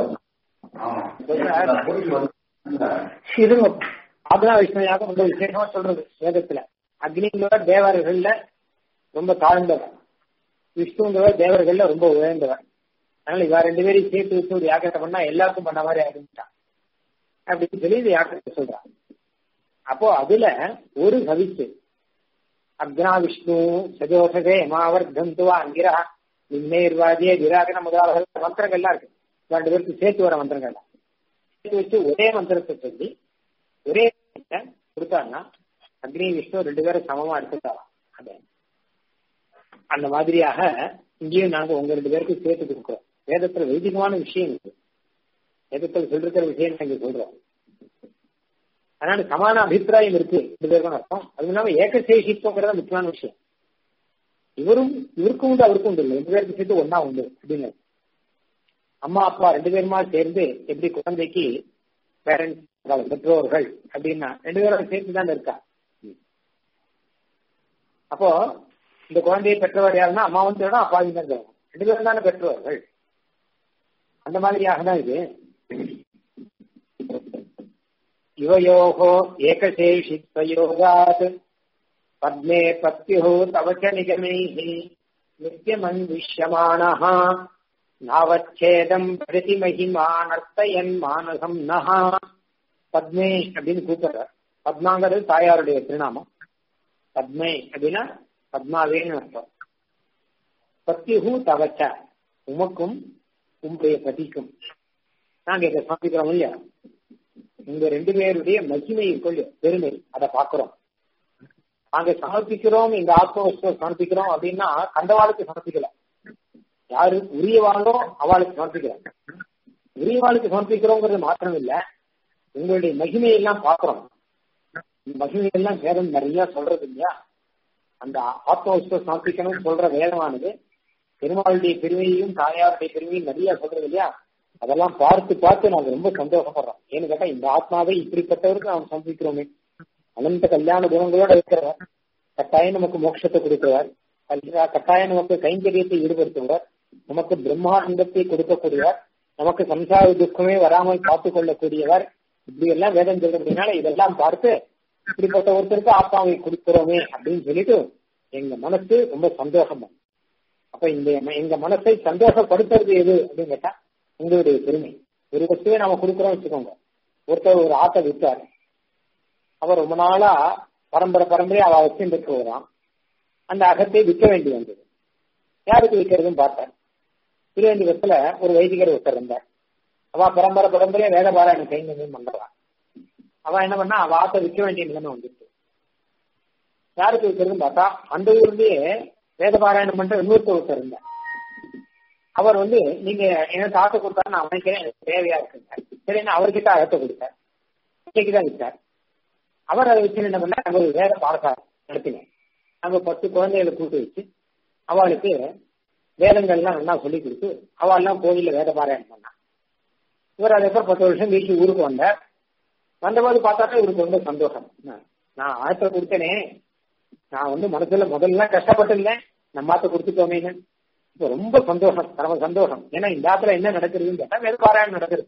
ஆக்னா விஷ்ணு யாகம் ரொம்ப விசேஷமா சொல்றது வேதத்துல அக்னிங்களோட தேவர்கள்ல ரொம்ப தாழ்ந்தவர் விஷ்ணுங்கிறவர் தேவர்கள்ல ரொம்ப உயர்ந்தவர் அதனால இவா ரெண்டு பேரையும் சேர்த்து வச்சு ஒரு யாகத்தை பண்ணா எல்லாருக்கும் பண்ண மாதிரி ஆரம்பிச்சான் அப்படின்னு சொல்லி இந்த யாகத்தை சொல்றான் அப்போ அதுல ஒரு கவிச்சு அக்னா விஷ்ணு சஜோசதே மாவர்தந்துவா அங்கிரா நின்னேர்வாதிய விராகன முதலாக மந்திரங்கள்லாம் இருக்கு ரெண்டு பேருக்கு சேர்த்து வர மந்திரங்கள் சேர்த்து வச்சு ஒரே மந்திரத்தை சொல்லி ஒரே கொடுத்தாங்கன்னா அக்னி விஷ்ணு ரெண்டு பேரும் சமமா எடுத்துட்டாராம் அது அந்த மாதிரியாக இங்கேயும் நாங்க உங்க ரெண்டு பேருக்கு சேர்த்து கொடுக்குறோம் வேதத்துல வைதிகமான விஷயம் இருக்கு வேதத்துல சொல்லிருக்கிற விஷயம் நாங்க சொல்றோம் அதனால சமான அபிப்பிராயம் இருக்கு ரெண்டு பேருக்கும் அர்த்தம் அது இல்லாம ஏகசேஷித்துவங்கிறத முக்கியமான விஷயம் இவரும் இவருக்கும் உண்டு அவருக்கும் உண்டு இல்லை ரெண்டு பேருக்கு சேர்த்து ஒன்னா உண்டு அப்படின்னு அம்மா அப்பா ரெண்டு பேருமா சேர்ந்து எப்படி குழந்தைக்கு பேரண்ட்ஸ் பெற்றோர்கள் அப்படின்னா ரெண்டு பேரும் சேர்த்து தான் இருக்கா அப்போ இந்த குழந்தையை பெற்றவர் யாருன்னா அம்மாவும் தேடும் அப்பாவும் தான் தேடும் ரெண்டு பேரும் தானே பெற்றோர்கள் அந்த மாதிரியாக தான் இது யுவயோகோ ஏகசேஷித்வயோகாத் பத்மே பத்யுः तव च निगमैः नित्यमन्विष्यमाणः நாவச்சேதம் பிரதி மகிமா நர்த்தயன் மானசம் நஹா பத்மே அப்படின்னு கூப்பிடுறார் பத்மாங்கிறது தாயாருடைய திருநாமம் பத்மே அப்படின்னா பத்மாவேன்னு அர்த்தம் பத்யுஹு தவச்ச உமக்கும் உங்களுடைய பதிக்கும் நாங்க இதை சமைக்கிறோம் இல்லையா உங்க ரெண்டு பேருடைய மகிமை கொள்ளு பெருமை அதை பாக்குறோம் நாங்க சமர்ப்பிக்கிறோம் இந்த ஆத்மவஸ்துவை சமர்ப்பிக்கிறோம் அப்படின்னா கண்டவாளுக்கு சமர்ப்பிக்கல யாரு உரியவாளோ அவளுக்கு சமர்ப்பிக்கிறாங்க உரியவாளுக்கு சமர்ப்பிக்கிறோங்கிறது மாத்திரம் இல்ல உங்களுடைய மகிமையெல்லாம் பாக்குறோம் மகிமையெல்லாம் வேதம் நிறைய சொல்றது இல்லையா அந்த ஆத்மவஸ்துவை சமர்ப்பிக்கணும்னு சொல்ற வேதமானது பெருமாளுடைய பெருமையையும் தாயாருடைய பெருமையும் நிறைய சொல்றது இல்லையா அதெல்லாம் பார்த்து பார்த்து நாங்க ரொம்ப சந்தோஷப்படுறோம் ஏன்னு கேட்டா இந்த ஆத்மாவை இப்படிப்பட்டவருக்கு நாம் சமர்ப்பிக்கிறோமே அனந்த கல்யாண குணங்களோட இருக்கிறவர் கட்டாயம் நமக்கு மோட்சத்தை கொடுக்கிறவர் கட்டாயம் நமக்கு கைங்கரியத்தை ஈடுபடுத்துவார் நமக்கு பிரம்மானந்தத்தை கொடுக்கக்கூடியவர் நமக்கு சம்சார துக்கமே வராமல் காத்துக் கொள்ளக்கூடியவர் இப்படி எல்லாம் வேதம் சொல்றதுனால இதெல்லாம் பார்த்து இப்படிப்பட்ட ஒருத்தருக்கு ஆத்மாவை கொடுக்கிறோமே அப்படின்னு சொல்லிட்டு எங்க மனசு ரொம்ப சந்தோஷம் அப்ப இந்த எங்க மனசை சந்தோஷப்படுத்துறது எது அப்படின்னு கேட்டா உங்களுடைய பெருமை ஒரு வஸ்துவை நாம கொடுக்குறோம் வச்சுக்கோங்க ஒருத்தர் ஒரு ஆட்டை விற்றாரு அவர் ரொம்ப நாளா பரம்பரை பரம்பரையா அவ வச்சுட்டு போகிறான் அந்த அகத்தை விற்க வேண்டி வந்தது யாருக்கு விற்கிறதுன்னு பார்த்தார் திருவேந்திபுரத்துல ஒரு வைதிகர் ஒருத்தர் இருந்தார் அவ பரம்பரை பரம்பரையா வேத பாராயணம் கைங்கரியம் பண்றான் அவ என்ன பண்ணா அவ ஆட்டை விற்க வேண்டிய நிலைமை வந்துட்டு யாருக்கு விற்கிறதுன்னு பார்த்தா அந்த ஊர்லயே வேத பாராயணம் பண்ற இன்னொருத்தர் ஒருத்தர் இருந்தார் அவர் வந்து நீங்க எனக்கு ஆட்டை கொடுத்தா நான் அமைக்கிறேன் எனக்கு தேவையா இருக்குங்க சரி அவர்கிட்ட அகத்தை கொடுத்தார் தான் விற்றார் அவர் அதை வச்சு என்ன பண்ண நாங்க ஒரு வேற பாடசாலை நடத்தினேன் நாங்க பத்து குழந்தைகளை கூட்டு வச்சு அவளுக்கு வேதங்கள்லாம் நல்லா சொல்லி கொடுத்து அவள்லாம் கோயில்ல வேத பாராயணம் பண்ணா இவர் அதுக்கப்புறம் பத்து வருஷம் வீட்டுக்கு ஊருக்கு வந்தார் வந்தபோது பார்த்தாக்கா இவருக்கு ரொம்ப சந்தோஷம் நான் ஆயத்தை கொடுத்தேனே நான் வந்து மனசுல முதல்ல கஷ்டப்பட்டு இருந்தேன் நம்ம ஆத்த கொடுத்துட்டோமேன்னு இப்போ ரொம்ப சந்தோஷம் பரம சந்தோஷம் ஏன்னா இந்த ஆத்துல என்ன நடக்குதுன்னு கேட்டா வேறு பாராயணம் நடக்குது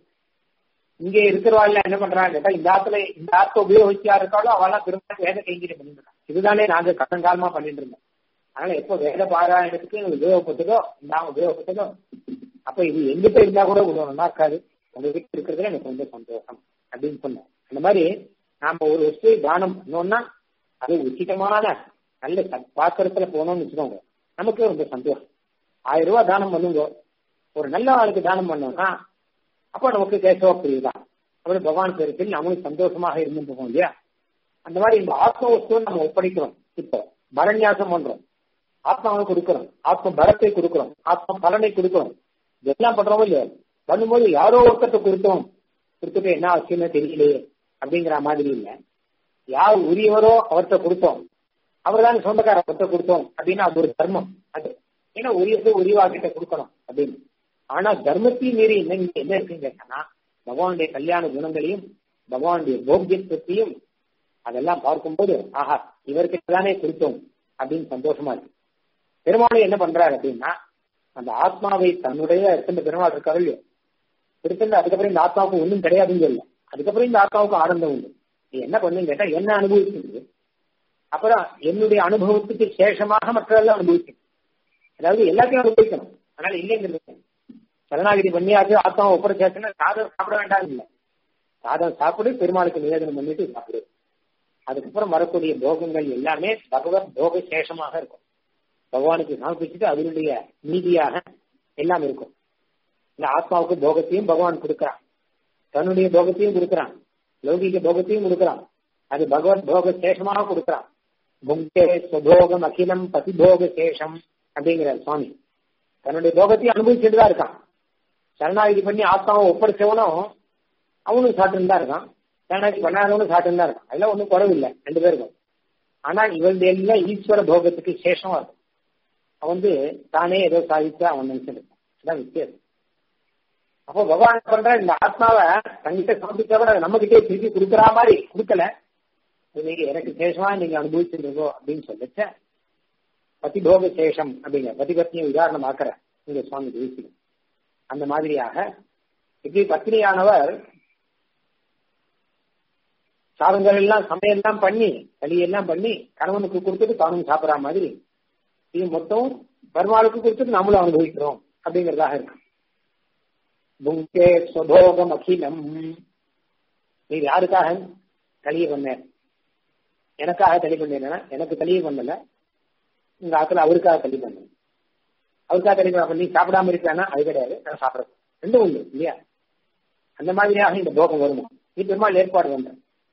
இங்கே இருக்கிறவாள் என்ன பண்றாங்க கேட்டா இந்த ஆத்துல இந்த ஆத்த உபயோகிச்சா இருக்காளோ அவெல்லாம் திரும்ப வேத கைங்கரியம் பண்ணிட்டு இருக்காங்க இதுதானே நாங்க கடங்காலமா பண்ணிட்டு இருந்தோம் அதனால எப்போ வேத பாராயணத்துக்கு உபயோகப்பட்டதோ நான் உபயோகப்பட்டதோ அப்ப இது எங்கிட்ட இருந்தா கூட இவ்வளவு நல்லா இருக்காது உங்ககிட்ட இருக்கிறதுல எனக்கு ரொம்ப சந்தோஷம் அப்படின்னு சொன்னேன் அந்த மாதிரி நாம ஒரு வஸ்துவை தானம் பண்ணோம்னா அது உச்சிதமான நல்ல பாத்திரத்துல போனோம்னு வச்சுக்கோங்க நமக்கு ரொம்ப சந்தோஷம் ஆயிரம் ரூபாய் தானம் பண்ணுங்க ஒரு நல்ல ஆளுக்கு தானம் பண்ணோம்னா அப்போ நமக்கு கேசவ பிரியதான் அப்படி பகவான் பேருக்கு நம்மளும் சந்தோஷமாக இருந்துருக்கோம் இல்லையா அந்த மாதிரி இந்த ஆத்ம வஸ்துவை நம்ம ஒப்படைக்கிறோம் இப்போ பரநியாசம் பண்றோம் ஆத்மாவை கொடுக்கிறோம் ஆத்ம பலத்தை கொடுக்கிறோம் ஆத்ம பலனை கொடுக்கிறோம் இதெல்லாம் பண்றோமோ இல்லையா பண்ணும்போது யாரோ ஒருத்தத்தை கொடுத்தோம் கொடுத்துட்டு என்ன ஆச்சுன்னு தெரியலையே அப்படிங்கிற மாதிரி இல்லை யார் உரியவரோ அவர்கிட்ட கொடுத்தோம் அவர் தான் சொந்தக்கார அவர்கிட்ட கொடுத்தோம் அப்படின்னு அது ஒரு தர்மம் அது ஏன்னா உரியது உரியவா கிட்ட கொடுக்கணும் அப்படின்னு ஆனா தர்மத்தையும் மீறி என்ன என்ன இருக்குன்னு கேட்டா பகவானுடைய கல்யாண குணங்களையும் பகவானுடைய போக்கியத்துவத்தையும் அதெல்லாம் பார்க்கும்போது ஆஹா இவர்கிட்ட தானே கொடுத்தோம் அப்படின்னு சந்தோஷமா இருக்கு பெருமாள் என்ன பண்றாரு அப்படின்னா அந்த ஆத்மாவை தன்னுடைய இருக்கின்ற பெருமாள் இருக்காரு இல்லையோ இருக்கின்ற அதுக்கப்புறம் இந்த ஆத்மாவுக்கு ஒன்றும் கிடையாதுன்னு சொல்லல அதுக்கப்புறம் இந்த ஆத்மாவுக்கு ஆனந்தம் உண்டு நீ என்ன பண்ணுன்னு கேட்டா என்ன அனுபவிச்சிருக்கு அப்புறம் என்னுடைய அனுபவத்துக்கு சேஷமாக மற்றதெல்லாம் அனுபவிக்கணும் அதாவது எல்லாத்தையும் அனுபவிக்கணும் அதனால இல்லைங்கிறது சரணாகிரி பண்ணியாச்சு ஆத்மாவை ஒப்படைச்சாச்சுன்னா சாதம் சாப்பிட வேண்டாம் இல்லை சாதம் சாப்பிடு பெருமாளுக்கு நிவேதனம் பண்ணிட்டு சாப்பிடு அதுக்கப்புறம் வரக்கூடிய போகங்கள் எல்லாமே பகவத் போக சேஷமாக இருக்கும் பகவானுக்கு சமர்ப்பிச்சுட்டு அதனுடைய நீதியாக எல்லாம் இருக்கும் இந்த ஆத்மாவுக்கு போகத்தையும் பகவான் கொடுக்கிறான் தன்னுடைய போகத்தையும் கொடுக்கிறான் லௌகிக போகத்தையும் கொடுக்கிறான் அது பகவத் போக சேஷமாக கொடுக்கிறான் புங்கே சுபோகம் அகிலம் பதிபோக சேஷம் அப்படிங்கிற சுவாமி தன்னுடைய போகத்தையும் அனுபவிச்சுட்டு தான் இருக்கான் சரணாகிதி பண்ணி ஆத்மாவை ஒப்படைச்சவனும் அவனும் சாப்பிட்டு தான் இருக்கான் சரணாகிதி பண்ணாதவனும் சாப்பிட்டு தான் இருக்கான் அதெல்லாம் ஒன்றும் குறவில்லை ரெண்டு பேருக்கும் ஆனால் இவருடைய எல்லாம் ஈஸ்வர போகத்துக்கு சேஷமா இருக்கும் அவன் வந்து தானே ஏதோ சாதிச்சு அவன் நினைச்சிருக்கான் அதான் வித்தியாசம் அப்போ பகவான் பண்ற இந்த ஆத்மாவை தங்கிட்ட சமர்ப்பிச்சா கூட நம்ம கிட்டே திருப்பி கொடுக்குற மாதிரி கொடுக்கல நீங்க எனக்கு சேஷமா நீங்க அனுபவிச்சிருக்கோ அப்படின்னு சொல்லிச்ச பதிபோக சேஷம் அப்படிங்கிற பதிபத்னியை உதாரணமாக்குற இங்க சுவாமி தேசியம் அந்த மாதிரியாக இப்படி பத்னியானவர் சாதங்கள் எல்லாம் சமையல்லாம் பண்ணி களியெல்லாம் பண்ணி கணவனுக்கு கொடுத்துட்டு தானும் சாப்பிடற மாதிரி இது மொத்தம் பெருமாளுக்கு கொடுத்துட்டு நம்மளும் அனுபவிக்கிறோம் அப்படிங்கறதாக இருக்கு புங்கே சுபோகம் அகிலம் நீ யாருக்காக களிய பண்ண எனக்காக தளி பண்ணீங்கன்னா எனக்கு தளிய பண்ணல உங்க ஆத்துல அவருக்காக தளி பண்ண அவருக்காக தளி பண்ண நீ சாப்பிடாம இருக்கானா அது கிடையாது நான் சாப்பிடுறேன் ரெண்டும் உண்டு இல்லையா அந்த மாதிரியாக இந்த போகம் வருமா நீ பெருமாள் ஏற்பாடு பண்ற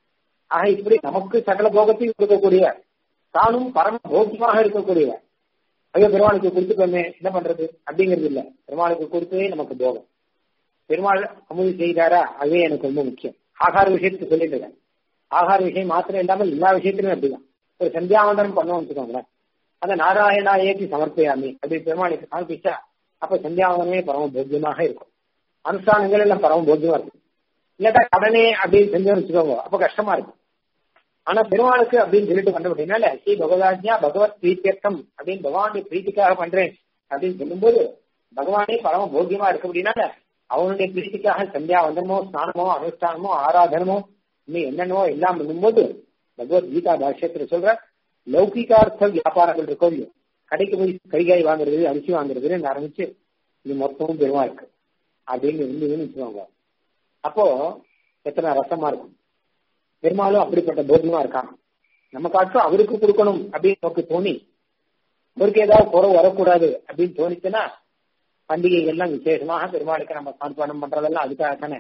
ஆக இப்படி நமக்கு சகல போகத்தையும் கொடுக்கக்கூடிய தானும் பரம போக்கியமாக இருக்கக்கூடிய ஐயோ பெருமாளுக்கு கொடுத்துக்கோமே என்ன பண்றது அப்படிங்கிறது இல்ல பெருமாளுக்கு கொடுத்ததே நமக்கு போகம் பெருமாள் அமுதி செய்தாரா அதுவே எனக்கு ரொம்ப முக்கியம் ஆகார விஷயத்துக்கு சொல்லிட்டு இருக்கேன் ஆகார விஷயம் மாத்திரம் இல்லாமல் எல்லா விஷயத்திலும் அப்படிதான் ஒரு சந்தியாவந்தனம் பண்ணோம் வச்சுக்கோங்களேன் அதை நாராயணா ஏற்றி சமர்ப்பயாமி அப்படி பெருமாளுக்கு சமர்ப்பிச்சா அப்ப சந்தியாவந்தனமே பரம போக்கியமாக இருக்கும் அனுஷ்டானங்கள் எல்லாம் பரம போக்கியமா இருக்கும் இல்லாட்டா கடனே அப்படின்னு செஞ்சோம்னு வச்சுக்கோங்க அப்ப கஷ்டமா இருக்கும் ஆனா பெருமாளுக்கு அப்படின்னு சொல்லிட்டு பண்ண அப்படின்னால ஸ்ரீ பகவதாஜ்யா பகவத் பிரீத்தியர்த்தம் அப்படின்னு பகவானுடைய பிரீத்திக்காக பண்றேன் அப்படின்னு சொல்லும்போது பகவானே பரம போக்கியமா இருக்கு அப்படின்னால அவனுடைய பிரீத்திக்காக சந்தியாவந்தனமோ ஸ்நானமோ அனுஷ்டானமோ ஆராதனமோ இன்னும் என்னென்னவோ எல்லாம் பண்ணும்போது பகவத்கீதா பாஷ்யத்துல சொல்ற லௌகிகார்த்த வியாபாரங்கள் இருக்கோ இல்லையோ கடைக்கு போய் கறிகாய் வாங்குறது அரிசி வாங்குறதுன்னு ஆரம்பிச்சு இது மொத்தமும் பெருமா இருக்கு அப்படின்னு இருந்ததுன்னு வச்சுக்கோங்க அப்போ எத்தனை ரசமா இருக்கும் பெருமாளும் அப்படிப்பட்ட போக்கியமா இருக்கான் நம்ம காட்டும் அவருக்கு கொடுக்கணும் அப்படின்னு நமக்கு தோணி அவருக்கு ஏதாவது குறவு வரக்கூடாது அப்படின்னு தோணிச்சுன்னா பண்டிகை எல்லாம் விசேஷமாக பெருமாளுக்கு நம்ம சமர்ப்பணம் பண்றதெல்லாம் அதுக்காக தானே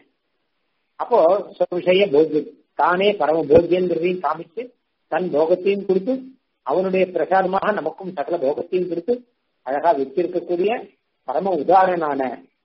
அப்போ விஷய போக்கியம் தானே பரம போக்கியங்கிறதையும் காமிச்சு தன் போகத்தையும் கொடுத்து அவனுடைய பிரசாதமாக நமக்கும் சகல போகத்தையும் கொடுத்து அழகா வச்சிருக்கக்கூடிய பரம உதாரணான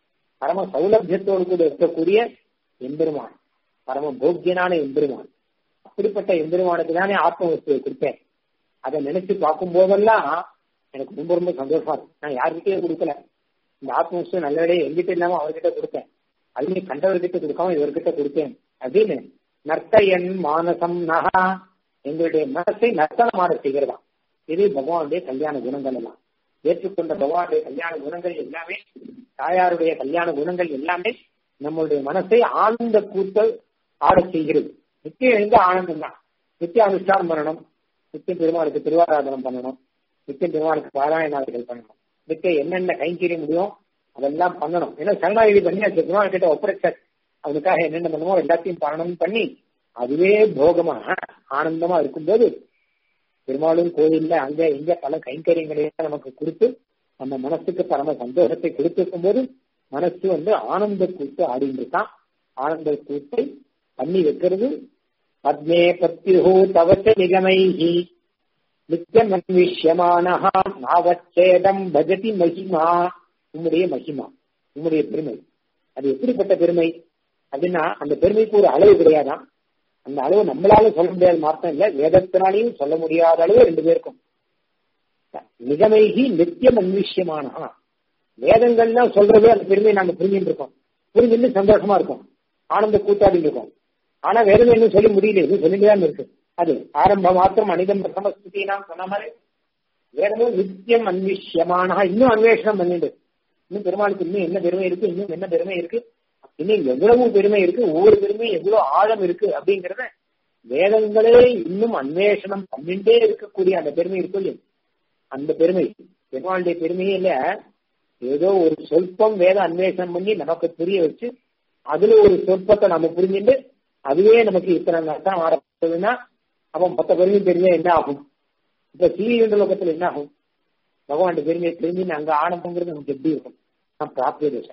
பரம சௌலபியத்தோடு கூட இருக்கக்கூடிய எம்பெருமான் பரம போக்கியனான எம்பெருமான் அப்படிப்பட்ட எம்பெருமானுக்கு தானே ஆத்ம வஸ்துவை கொடுத்தேன் அதை நினைச்சு பார்க்கும் போதெல்லாம் எனக்கு ரொம்ப ரொம்ப சந்தோஷமா இருக்கு நான் யாருக்கிட்டே கொடுக்கல இந்த ஆத்ம வஸ்து நல்லபடியே எங்கிட்ட இல்லாம அவர்கிட்ட கொடுத்தேன் அதுலயும் கண்டவர்கிட்ட கொடுக்காம இவர்கிட்ட கொடுத்தேன் அப்படின்னு நர்த்தையன் மானசம் நகா எங்களுடைய மனசை நர்த்தனமான செய்கிறதா இது பகவானுடைய கல்யாண குணங்கள் எல்லாம் ஏற்றுக்கொண்ட பகவானுடைய கல்யாண குணங்கள் எல்லாமே தாயாருடைய கல்யாண குணங்கள் எல்லாமே நம்மளுடைய மனசை ஆனந்த கூத்தல் ஆடச் செய்கிறது நித்தியம் எழுந்த ஆனந்தம் தான் நித்திய அனுஷ்டானம் பண்ணணும் நித்தியம் பெருமாளுக்கு திருவாராதனம் பண்ணணும் நித்தியம் பெருமாளுக்கு பாராயணாதிகள் பண்ணணும் நித்தியம் என்னென்ன கைங்கரிய முடியும் அதெல்லாம் பண்ணணும் ஏன்னா சரணாகதி பண்ணியாச்சு பெருமாள் கிட்ட ஒப்படைச்சார் அவனுக்காக என்னென்ன பண்ணுமோ எல்லாத்தையும் பண்ணணும் பண்ணி அதுவே போகமா ஆனந்தமா இருக்கும்போது பெருமாளும் கோயில்ல அங்க இங்க பல கைங்கரியங்களை நமக்கு கொடுத்து நம்ம மனசுக்கு பரம சந்தோஷத்தை கொடுத்திருக்கும் போது மனசு வந்து ஆனந்த கூத்து ஆடிட்டு இருக்கான் ஆனந்த கூத்தை பண்ணி வைக்கிறது பத்மே பத்யுஹோ தவச்ச நிகமைஹி நித்தியம் அன்விஷ்யமானஹா நாவச்சேதம் பஜதி மகிமா உம்முடைய மகிமா உம்முடைய பெருமை அது எப்படிப்பட்ட பெருமை அப்படின்னா அந்த பெருமைக்கு ஒரு அளவு கிடையாதான் அந்த அளவு நம்மளால சொல்ல முடியாத மாற்றம் இல்ல வேதத்தினாலையும் சொல்ல முடியாத அளவு ரெண்டு பேருக்கும் நிகமைகி நித்தியம் அன்விஷ்யமானஹா வேதங்கள்லாம் சொல்றது அந்த பெருமையை நாங்க புரிஞ்சுட்டு இருக்கோம் புரிஞ்சுட்டு சந்தோஷமா இருக்கும் ஆனந்த கூத்தாடி இருக்கோம் ஆனா வேதம் இன்னும் சொல்லி முடியல இன்னும் சொல்லிட்டு தான் இருக்கு அது ஆரம்ப மாத்திரம் அனிதம் பிரதமஸ்துதி நாம் சொன்ன மாதிரி வேதமும் நித்தியம் அன்விஷ்யமான இன்னும் அன்வேஷனம் பண்ணிட்டு இன்னும் பெருமாளுக்கு இன்னும் என்ன பெருமை இருக்கு இன்னும் என்ன பெருமை இருக்கு இன்னும் எவ்வளவு பெருமை இருக்கு ஒவ்வொரு பெருமையும் எவ்வளவு ஆழம் இருக்கு அப்படிங்கறத வேதங்களே இன்னும் அன்வேஷனம் பண்ணிட்டே இருக்கக்கூடிய அந்த பெருமை இருக்கு இல்லையா அந்த பெருமை பெருமாளுடைய பெருமையில ஏதோ ஒரு சொல்பம் வேத அன்வேஷனம் பண்ணி நமக்கு புரிய வச்சு அதுல ஒரு சொற்பத்தை நம்ம புரிஞ்சுட்டு அதுவே நமக்கு இத்தனை அர்த்தம் ஆரம்பிச்சதுன்னா அப்போ மொத்த பெருமையும் தெரிஞ்சா என்ன ஆகும் இப்ப சீரியன்ற லோகத்துல என்ன ஆகும் பகவான் பெருமையை தெரிஞ்சு அங்க ஆனந்தங்கிறது நமக்கு எப்படி இருக்கும் நான் பிராப்திய தசை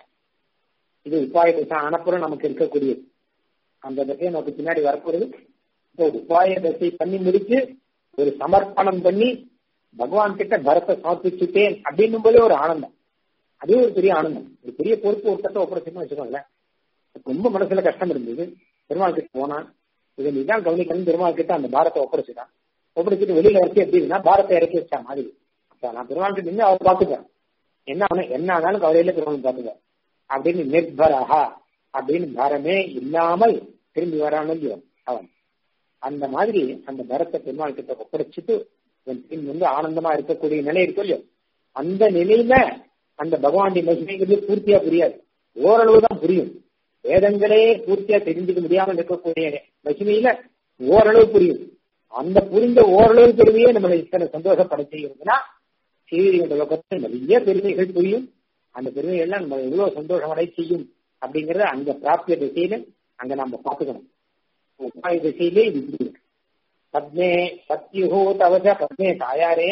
இது உபாய தசை ஆனப்புறம் நமக்கு இருக்கக்கூடியது அந்த தசையை நமக்கு பின்னாடி வரப்போறது இப்போ உபாய தசை பண்ணி முடிச்சு ஒரு சமர்ப்பணம் பண்ணி பகவான் கிட்ட பரத்தை சமர்ப்பிச்சுட்டேன் அப்படின்னும் போதே ஒரு ஆனந்தம் அதே ஒரு பெரிய ஆனந்தம் ஒரு பெரிய பொறுப்பு ஒருத்தட்ட ஒப்படைச்சுன்னு வச்சுக்கோங்களேன் ரொம்ப மனசுல கஷ்டம் இருந்தது பெருமாள் கிட்ட போனான் இதை நீதான் கவனிக்கணும் பெருமாள் கிட்ட அந்த பாரத்தை ஒப்படைச்சுட்டான் ஒப்படைச்சிட்டு வெளியில வச்சு எப்படி இருந்தா பாரத்தை இறக்கி வச்சா மாதிரி அப்ப நான் பெருமாள் கிட்ட நின்று அவர் பாத்துப்பேன் என்ன ஆனா என்ன ஆனாலும் கவலையில பெருமாள் பாத்துப்பேன் அப்படின்னு நிர்பரஹா அப்படின்னு பாரமே இல்லாமல் திரும்பி வராமல் அவன் அந்த மாதிரி அந்த பரத்தை பெருமாள் கிட்ட ஒப்படைச்சிட்டு பின் வந்து ஆனந்தமா இருக்கக்கூடிய நிலை இருக்கும் இல்லையோ அந்த நிலையில அந்த பகவானுடைய மகிமைங்கிறது பூர்த்தியா புரியாது ஓரளவு தான் புரியும் வேதங்களே பூர்த்தியா தெரிஞ்சுக்க முடியாமல் இருக்கக்கூடிய மகிமையில ஓரளவு புரியும் அந்த புரிந்த ஓரளவு பெருமையே நம்மளை இத்தனை சந்தோஷப்பட செய்யுதுன்னா சீரிய லோகத்தில் நிறைய பெருமைகள் புரியும் அந்த பெருமைகள்லாம் நம்ம எவ்வளவு சந்தோஷம் அடை செய்யும் அப்படிங்கறத அந்த பிராப்திய திசையில அங்க நம்ம பாத்துக்கணும் உபாய திசையிலே இது இருக்கு பத்மே சத்யுஹோ தவச பத்மே தாயாரே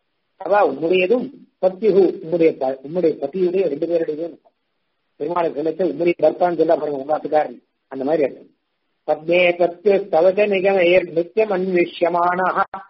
அவ உன்னுடையதும் சத்யுஹு உன்னுடைய உன்னுடைய பத்தியுடைய ரெண்டு பேருடையதும் பெருமாளை சொல்லிட்டு உம்முடைய பர்த்தான்னு சொல்ல பாருங்க உங்காத்துக்காரன் அந்த மாதிரி இருக்கும் பத்மே பத்து தவச நிகமையர் நித்தியம் அன்விஷ்யமான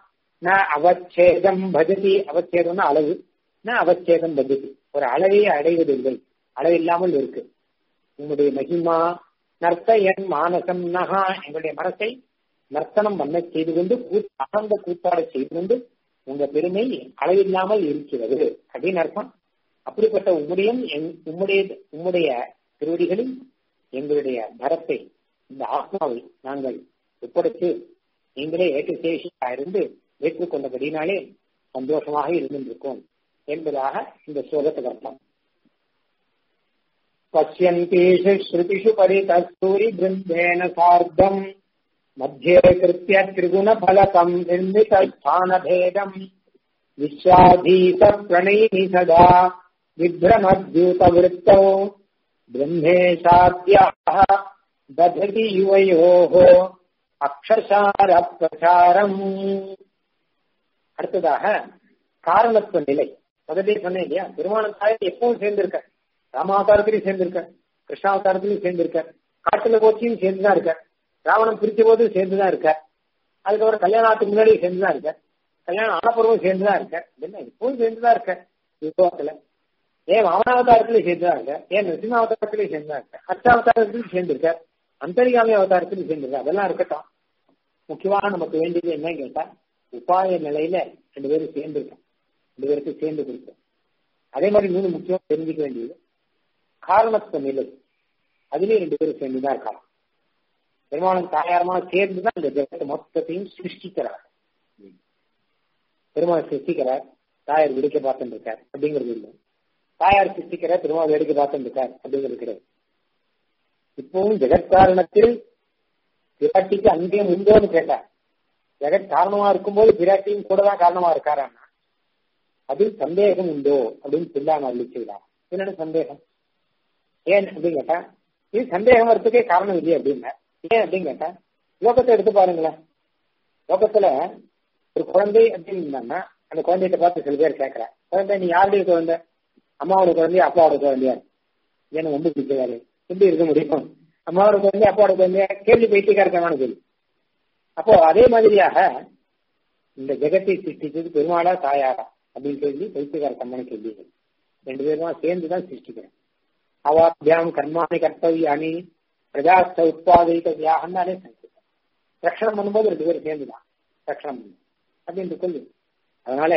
ந அவச்சேதம் பஜதி அவச்சேதம்னா அளவு ந அவச்சேதம் பஜதி ஒரு அளவையை அடைவதில்லை அளவில்லாமல் இருக்கு உங்களுடைய மகிமா நர்த்தயன் மானசம் நகா எங்களுடைய மனசை நர்த்தனம் பண்ண செய்து கொண்டு ஆனந்த கூத்தாட செய்து கொண்டு உங்க பெருமை அளவில்லாமல் இருக்கிறது அப்படின்னு அர்த்தம் அப்படிப்பட்ட உம்முடைய உம்முடைய உம்முடைய திருவடிகளில் எங்களுடைய பரத்தை இந்த ஆத்மாவை நாங்கள் ஒப்படைத்து நீங்களே ஏகசேஷியா இருந்து ஏற்றுக்கொண்டபடினாலே சந்தோஷமாக இருந்திருக்கோம் என்பதாக இந்த ஸ்லோகத்துக்கு அர்த்தம் பசியந்தீஷு ஸ்ருதிஷு பரிதூரி பிருந்தேன சார்த்தம் मध्ये कृत्य त्रिगुणफलकम् निर्मितस्थानभेदम् विश्वाधीत प्रणयिनि सदा विभ्रमद्यूतवृत्तौ ब्रह्मेशाद्याः दधति युवयोः அக்ஷசார பிரச்சாரம் அடுத்ததாக காரணத்துவ நிலை முதலே சொன்னேன் இல்லையா பெருமாள் தாய் எப்பவும் சேர்ந்திருக்க ராமாவதாரத்திலையும் சேர்ந்திருக்க கிருஷ்ணாவதாரத்திலையும் சேர்ந்திருக்க காட்டுல போச்சியும் சேர்ந்துதான் இருக்க ராவணம் பிரிச்ச போது சேர்ந்துதான் இருக்க அதுக்கப்புறம் கல்யாணத்துக்கு முன்னாடி சேர்ந்துதான் இருக்க கல்யாணம் ஆனப்புறமும் சேர்ந்துதான் இருக்க என்ன இப்பவும் சேர்ந்துதான் இருக்க விபவத்துல ஏன் வாமனாவதாரத்திலையும் சேர்ந்துதான் இருக்க ஏன் நரசிம்ம அவதாரத்திலையும் சேர்ந்துதான் இருக்க அர்த்தாவதாரத்திலையும் சேர்ந்திருக்க அந்தரிகாமி அவதாரத்திலையும் சேர்ந்திருக்க அதெல்லாம் இருக்கட்டும் முக்கியமாக நமக்கு வேண்டியது என்ன கேட்டா உபாய நிலையில ரெண்டு பேரும் சேர்ந்துருக்கோம் ரெண்டு பேருக்கு சேர்ந்து கொடுத்தோம் அதே மாதிரி இன்னொன்று முக்கியம் தெரிஞ்சுக்க வேண்டியது காரணத்துவ நிலை அதுலயும் ரெண்டு பேரும் சேர்ந்துதான் இருக்கலாம் பெருமாளும் தாயாரமா சேர்ந்துதான் இந்த ஜெகத்தை மொத்தத்தையும் சிருஷ்டிக்கிறார் பெருமாள் சிருஷ்டிக்கிறார் தாயார் வேடிக்கை பார்த்துட்டு இருக்கார் அப்படிங்கிறது இல்லை தாயார் சிருஷ்டிக்கிற பெருமாள் வேடிக்கை பார்த்துட்டு இருக்கார் அப்படிங்கிறது கிடையாது இப்பவும் ஜெகத்காரணத்தில் பிராட்டிக்கு அங்கேயும் உண்டோன்னு கேட்டார் ஜெகத் காரணமா இருக்கும்போது பிராட்டியும் கூட தான் காரணமா இருக்காரான்னா அதில் சந்தேகம் உண்டோ அப்படின்னு சொல்லாம அருளி செய்யலாம் என்னோட சந்தேகம் ஏன் அப்படின்னு கேட்டா இது சந்தேகம் வரத்துக்கே காரணம் இல்லையே அப்படின்னா ஏன் அப்படின்னு கேட்டா லோகத்தை எடுத்து பாருங்களேன் லோகத்துல ஒரு குழந்தை அப்படின்னு இருந்தாங்கன்னா அந்த குழந்தைகிட்ட பார்த்து சில பேர் கேட்கற குழந்தை நீ யாருடைய குழந்தை அம்மாவோட குழந்தையா அப்பாவோட குழந்தையா ஏன்னா ரொம்ப பிடிக்கிறாரு எப்படி இருக்க முடியும் அம்மாவோட குழந்தை அப்பாவோட குழந்தைய கேள்வி பைத்தியக்காரத்தமான கேள்வி அப்போ அதே மாதிரியாக இந்த ஜெகத்தை சிருஷ்டிச்சது பெருமாளா தாயாரா அப்படின்னு சொல்லி பைத்தியக்கார கம்மனை கேள்வி ரெண்டு பேருமா சேர்ந்துதான் சிருஷ்டிக்கிறேன் அவாத்தியாம் கர்மானி கர்த்தவியானி பிரஜாஸ்த உட்பாதித்த வியாகன்னாலே சங்கிதம் ரக்ஷணம் பண்ணும்போது ரெண்டு பேரும் சேர்ந்துதான் ரக்ஷணம் பண்ணும் அப்படின்னு சொல்லி அதனால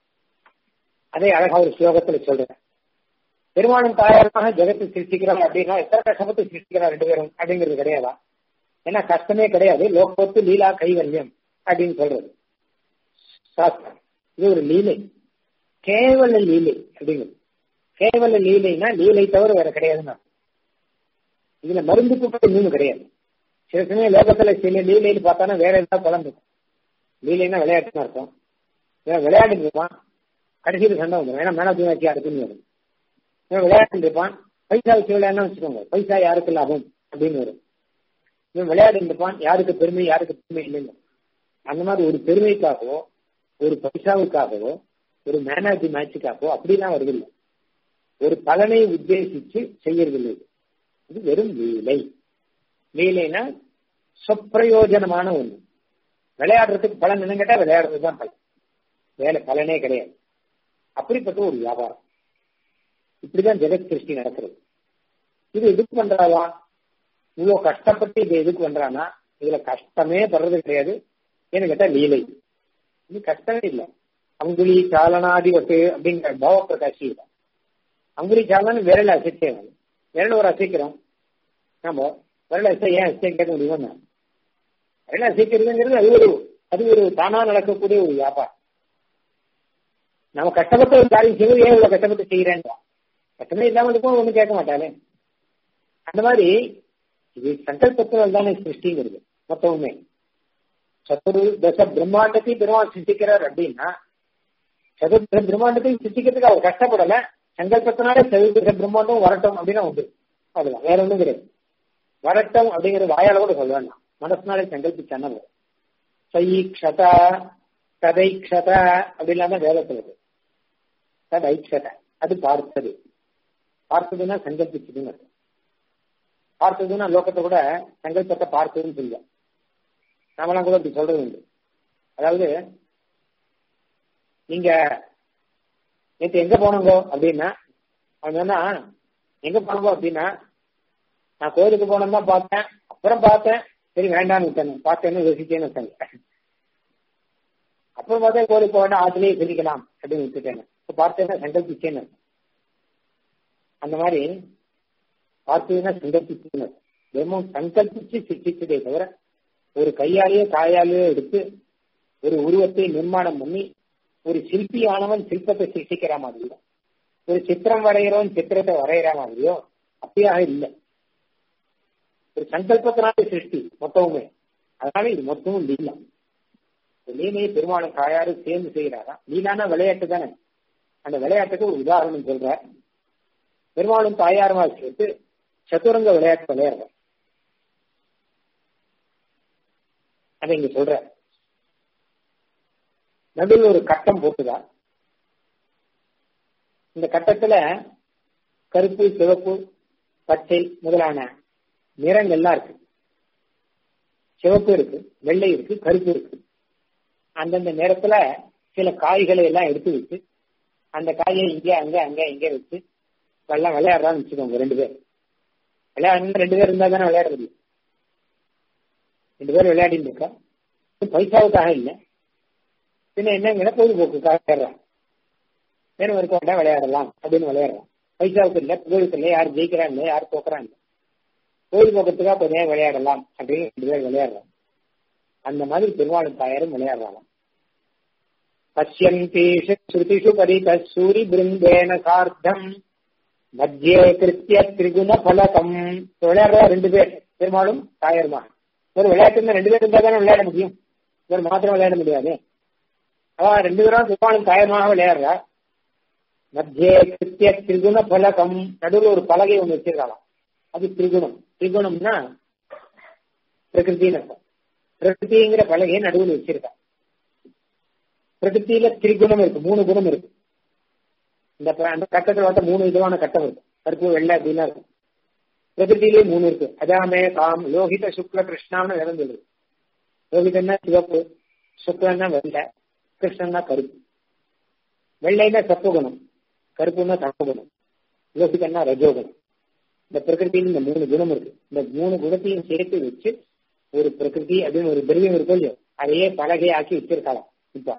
அதே அழகா ஒரு ஸ்லோகத்துல சொல்றேன் பெருமாளும் தாயாரமாக ஜெகத்தை சிருஷ்டிக்கிறார் அப்படின்னா எத்தனை கஷ்டப்பட்டு சிருஷ்டிக்கிறார் ரெண்டு பேரும் அப்படிங்கிறது கிடையாதா ஏன்னா கஷ்டமே கிடையாது லோகத்து லீலா கைவல்யம் அப்படின்னு சொல்றது சாஸ்திரம் இது ஒரு லீலை கேவல லீலை அப்படிங்கிறது கேவல லீலைனா லீலை தவிர வேற கிடையாதுன்னா இதுல மருந்து கூட இன்னும் கிடையாது சில சமயம் லோகத்துல சில லீலைன்னு பார்த்தானா வேற ஏதாவது பலன் இருக்கும் லீலைன்னா விளையாட்டுன்னு அர்த்தம் விளையாட்டு இருப்பான் கடைசியில் சண்டை வந்துடும் ஏன்னா மேனேஜ் மேட்ச் யாருக்குன்னு வரும் இவன் விளையாட்டு இருப்பான் பைசா வச்சு விளையாடுனா வச்சுக்கோங்க பைசா யாருக்கு லாபம் அப்படின்னு வரும் இவன் விளையாடு இருப்பான் யாருக்கு பெருமை யாருக்கு பெருமை இல்லைங்க அந்த மாதிரி ஒரு பெருமைக்காகவோ ஒரு பைசாவுக்காகவோ ஒரு மேனேஜ் மேட்சுக்காகவோ அப்படிலாம் வருதில்லை ஒரு பலனை உத்தேசிச்சு செய்யறதில்லை இது வெறும் லீலை லீலைனா சொப்பிரயோஜனமான ஒண்ணு விளையாடுறதுக்கு பலன் என்ன கேட்டா விளையாடுறது தான் பலன் வேலை பலனே கிடையாது அப்படிப்பட்ட ஒரு வியாபாரம் இப்படிதான் ஜெகத் சிருஷ்டி நடக்கிறது இது எதுக்கு பண்றாவா இவ்வளவு கஷ்டப்பட்டு இது எதுக்கு பண்றானா இதுல கஷ்டமே படுறது கிடையாது ஏன்னு கேட்டா லீலை இது கஷ்டமே இல்லை அங்குலி சாலனாதிபத்து அப்படிங்கிற பாவ பிரகாஷி இல்லை அங்குலி சாலன்னு விரல அசைச்சேன் விரல ஒரு அசைக்கிறோம் நம்ம விரல அசை ஏன் அசை கேட்க முடியுமா விரல அசைக்கிறதுங்கிறது அது ஒரு அது ஒரு தானா நடக்கக்கூடிய ஒரு வியாபாரம் நம்ம கஷ்டப்பட்டு ஒரு காரியம் செய்வது ஏன் இவ்வளவு கஷ்டப்பட்டு செய்யறேன் கஷ்டமே இல்லாம இருக்கும் ஒண்ணு கேட்க மாட்டாளே அந்த மாதிரி இது சங்கல்பத்தினால் தானே சிருஷ்டிங்கிறது மொத்தமுமே சத்துரு தச பிரம்மாண்டத்தையும் பெருமாள் சிருஷ்டிக்கிறார் அப்படின்னா சதுர்தச பிரம்மாண்டத்தையும் சிருஷ்டிக்கிறதுக்கு அவர் கஷ்டப்படல சங்கல்பத்தினாலே சதுர்தச பிரம்மாண்டம் வரட்டும் அப்படின்னு உண்டு அதுதான் வேற ஒண்ணும் கிடையாது வரட்டும் அப்படிங்கிற வாயால கூட சொல்ல வேண்டாம் மனசுனாலே சங்கல்பிச்சான சைக்ஷத கதைக்ஷத அப்படிலாம் தான் வேலை சொல்லுது கதைக்ஷத அது பார்த்தது பார்த்ததுன்னா சங்கல்பிச்சதுன்னு பார்த்ததுன்னா லோகத்தை கூட சங்கல்பத்தை பார்த்ததுன்னு சொல்லுவோம் நாமெல்லாம் கூட இப்படி சொல்றது உண்டு அதாவது நீங்க நேற்று எங்க போனோங்கோ அப்படின்னா அவன் சொன்னா எங்க போனோங்கோ அப்படின்னா நான் கோயிலுக்கு போனோம் தான் பார்த்தேன் அப்புறம் பார்த்தேன் சரி வேண்டாம்னு விட்டேன் பார்த்தேன்னு யோசிச்சேன்னு விட்டாங்க அப்புறம் பார்த்தா கோயிலுக்கு போக வேண்டாம் ஆத்திலேயே சொல்லிக்கலாம் அப்படின்னு விட்டுட்டேன் இப்போ பார்த்தேன்னா சங்கல்பிச்சேன்னு அந்த மாதிரி பார்த்ததுன்னா சங்கல்பிச்சுன்னு பிரம்மம் சங்கல்பிச்சு சிருஷ்டிச்சதே தவிர ஒரு கையாலேயோ காயாலேயோ எடுத்து ஒரு உருவத்தை நிர்மாணம் பண்ணி ஒரு சிற்பியானவன் சிற்பத்தை சிருஷ்டிக்கிற மாதிரியோ ஒரு சித்திரம் வரைகிறவன் சித்திரத்தை வரைகிற மாதிரியோ அப்படியாக இல்லை ஒரு சங்கல்பத்தினாலே சிருஷ்டி மொத்தமுமே அதனால இது மொத்தமும் லீலா லீலையை பெருமாளும் காயாரும் சேர்ந்து செய்கிறாரா லீலான விளையாட்டு தானே அந்த விளையாட்டுக்கு ஒரு உதாரணம் சொல்ற பெருமாளும் தாயாருமா சேர்த்து சதுரங்க விளையாட்டு விளையாடுற அதை இங்க சொல்ற நடுவில் ஒரு கட்டம் போட்டுதா இந்த கட்டத்துல கருப்பு சிவப்பு பச்சை முதலான நிறங்கள்லாம் இருக்கு சிவப்பு இருக்கு வெள்ளை இருக்கு கருப்பு இருக்கு அந்தந்த நேரத்துல சில காய்களை எல்லாம் எடுத்து வச்சு அந்த காயை இங்க அங்க அங்க இங்க வச்சு எல்லாம் விளையாடுறான்னு வச்சுக்கோங்க ரெண்டு பேர் விளையாடு ரெண்டு பேர் இருந்தா தானே விளையாட முடியும் ரெண்டு பேரும் விளையாடிட்டு இருக்கா பைசாவுக்காக இல்லை பின்ன என்னங்கிற பொழுதுபோக்குக்காக விளையாடுறான் வேணும் இருக்க வேண்டாம் விளையாடலாம் அப்படின்னு விளையாடுறான் பைசாவுக்கு இல்லை புகழுக்கு இல்லை யார் ஜெயிக்கிறாங்க இல்லை யார் தோக்குறாங்க பொழுதுபோக்கத்துக்காக கொஞ்ச நேரம் விளையாடலாம் அப்படின்னு ரெண்டு பேர் விளையாடுறாங்க அந்த மாதிரி பெருமாளும் தாயாரும் விளையாடுறாங்க பசியந்தேஷு ஸ்ருதிஷு பரித சூரி பிருந்தேன சார்த்தம் மத்தியே கிருத்திய திரிகுண பலகம் விளையாடுறா ரெண்டு பேர் பெரும்பாலும் தாயர்மா ஒரு விளையாட்டு ரெண்டு பேர் இருந்தா தானே விளையாட முடியும் ஒரு மாத்திரம் விளையாட முடியாது அவன் ரெண்டு பேரும் பெரும்பாலும் தாயர்மாக விளையாடுறா மத்தியே கிருத்திய திரிகுண பலகம் நடுவில் ஒரு பலகை ஒன்று வச்சிருக்கலாம் அது திரிகுணம் திரிகுணம்னா பிரகிருத்தின்னு அர்த்தம் பிரகிருதிங்கிற பலகையை நடுவில் வச்சிருக்கா பிரகிருத்தியில திரிகுணம் இருக்கு மூணு குணம் இருக்கு இந்த அந்த கட்டத்தில் பார்த்தா மூணு விதமான கட்டம் இருக்கு கருப்பு வெள்ளை அப்படின்னா இருக்கும் பிரகிருதியிலேயே மூணு இருக்கு அதாமே காம் லோகித சுக்ல கிருஷ்ணான்னு வேதம் சொல்லுது லோகிதன்னா சிவப்பு சுக்லன்னா வெள்ளை கிருஷ்ணன்னா கருப்பு வெள்ளைன்னா சத்துவகுணம் கருப்புன்னா தப்பகுணம் லோகிதன்னா ரஜோகுணம் இந்த பிரகிருத்தின்னு இந்த மூணு குணம் இருக்கு இந்த மூணு குணத்தையும் சேர்த்து வச்சு ஒரு பிரகிருதி அப்படின்னு ஒரு திரவியம் இருக்கும் இல்லையோ அதையே பலகையாக்கி வச்சிருக்கலாம் இப்ப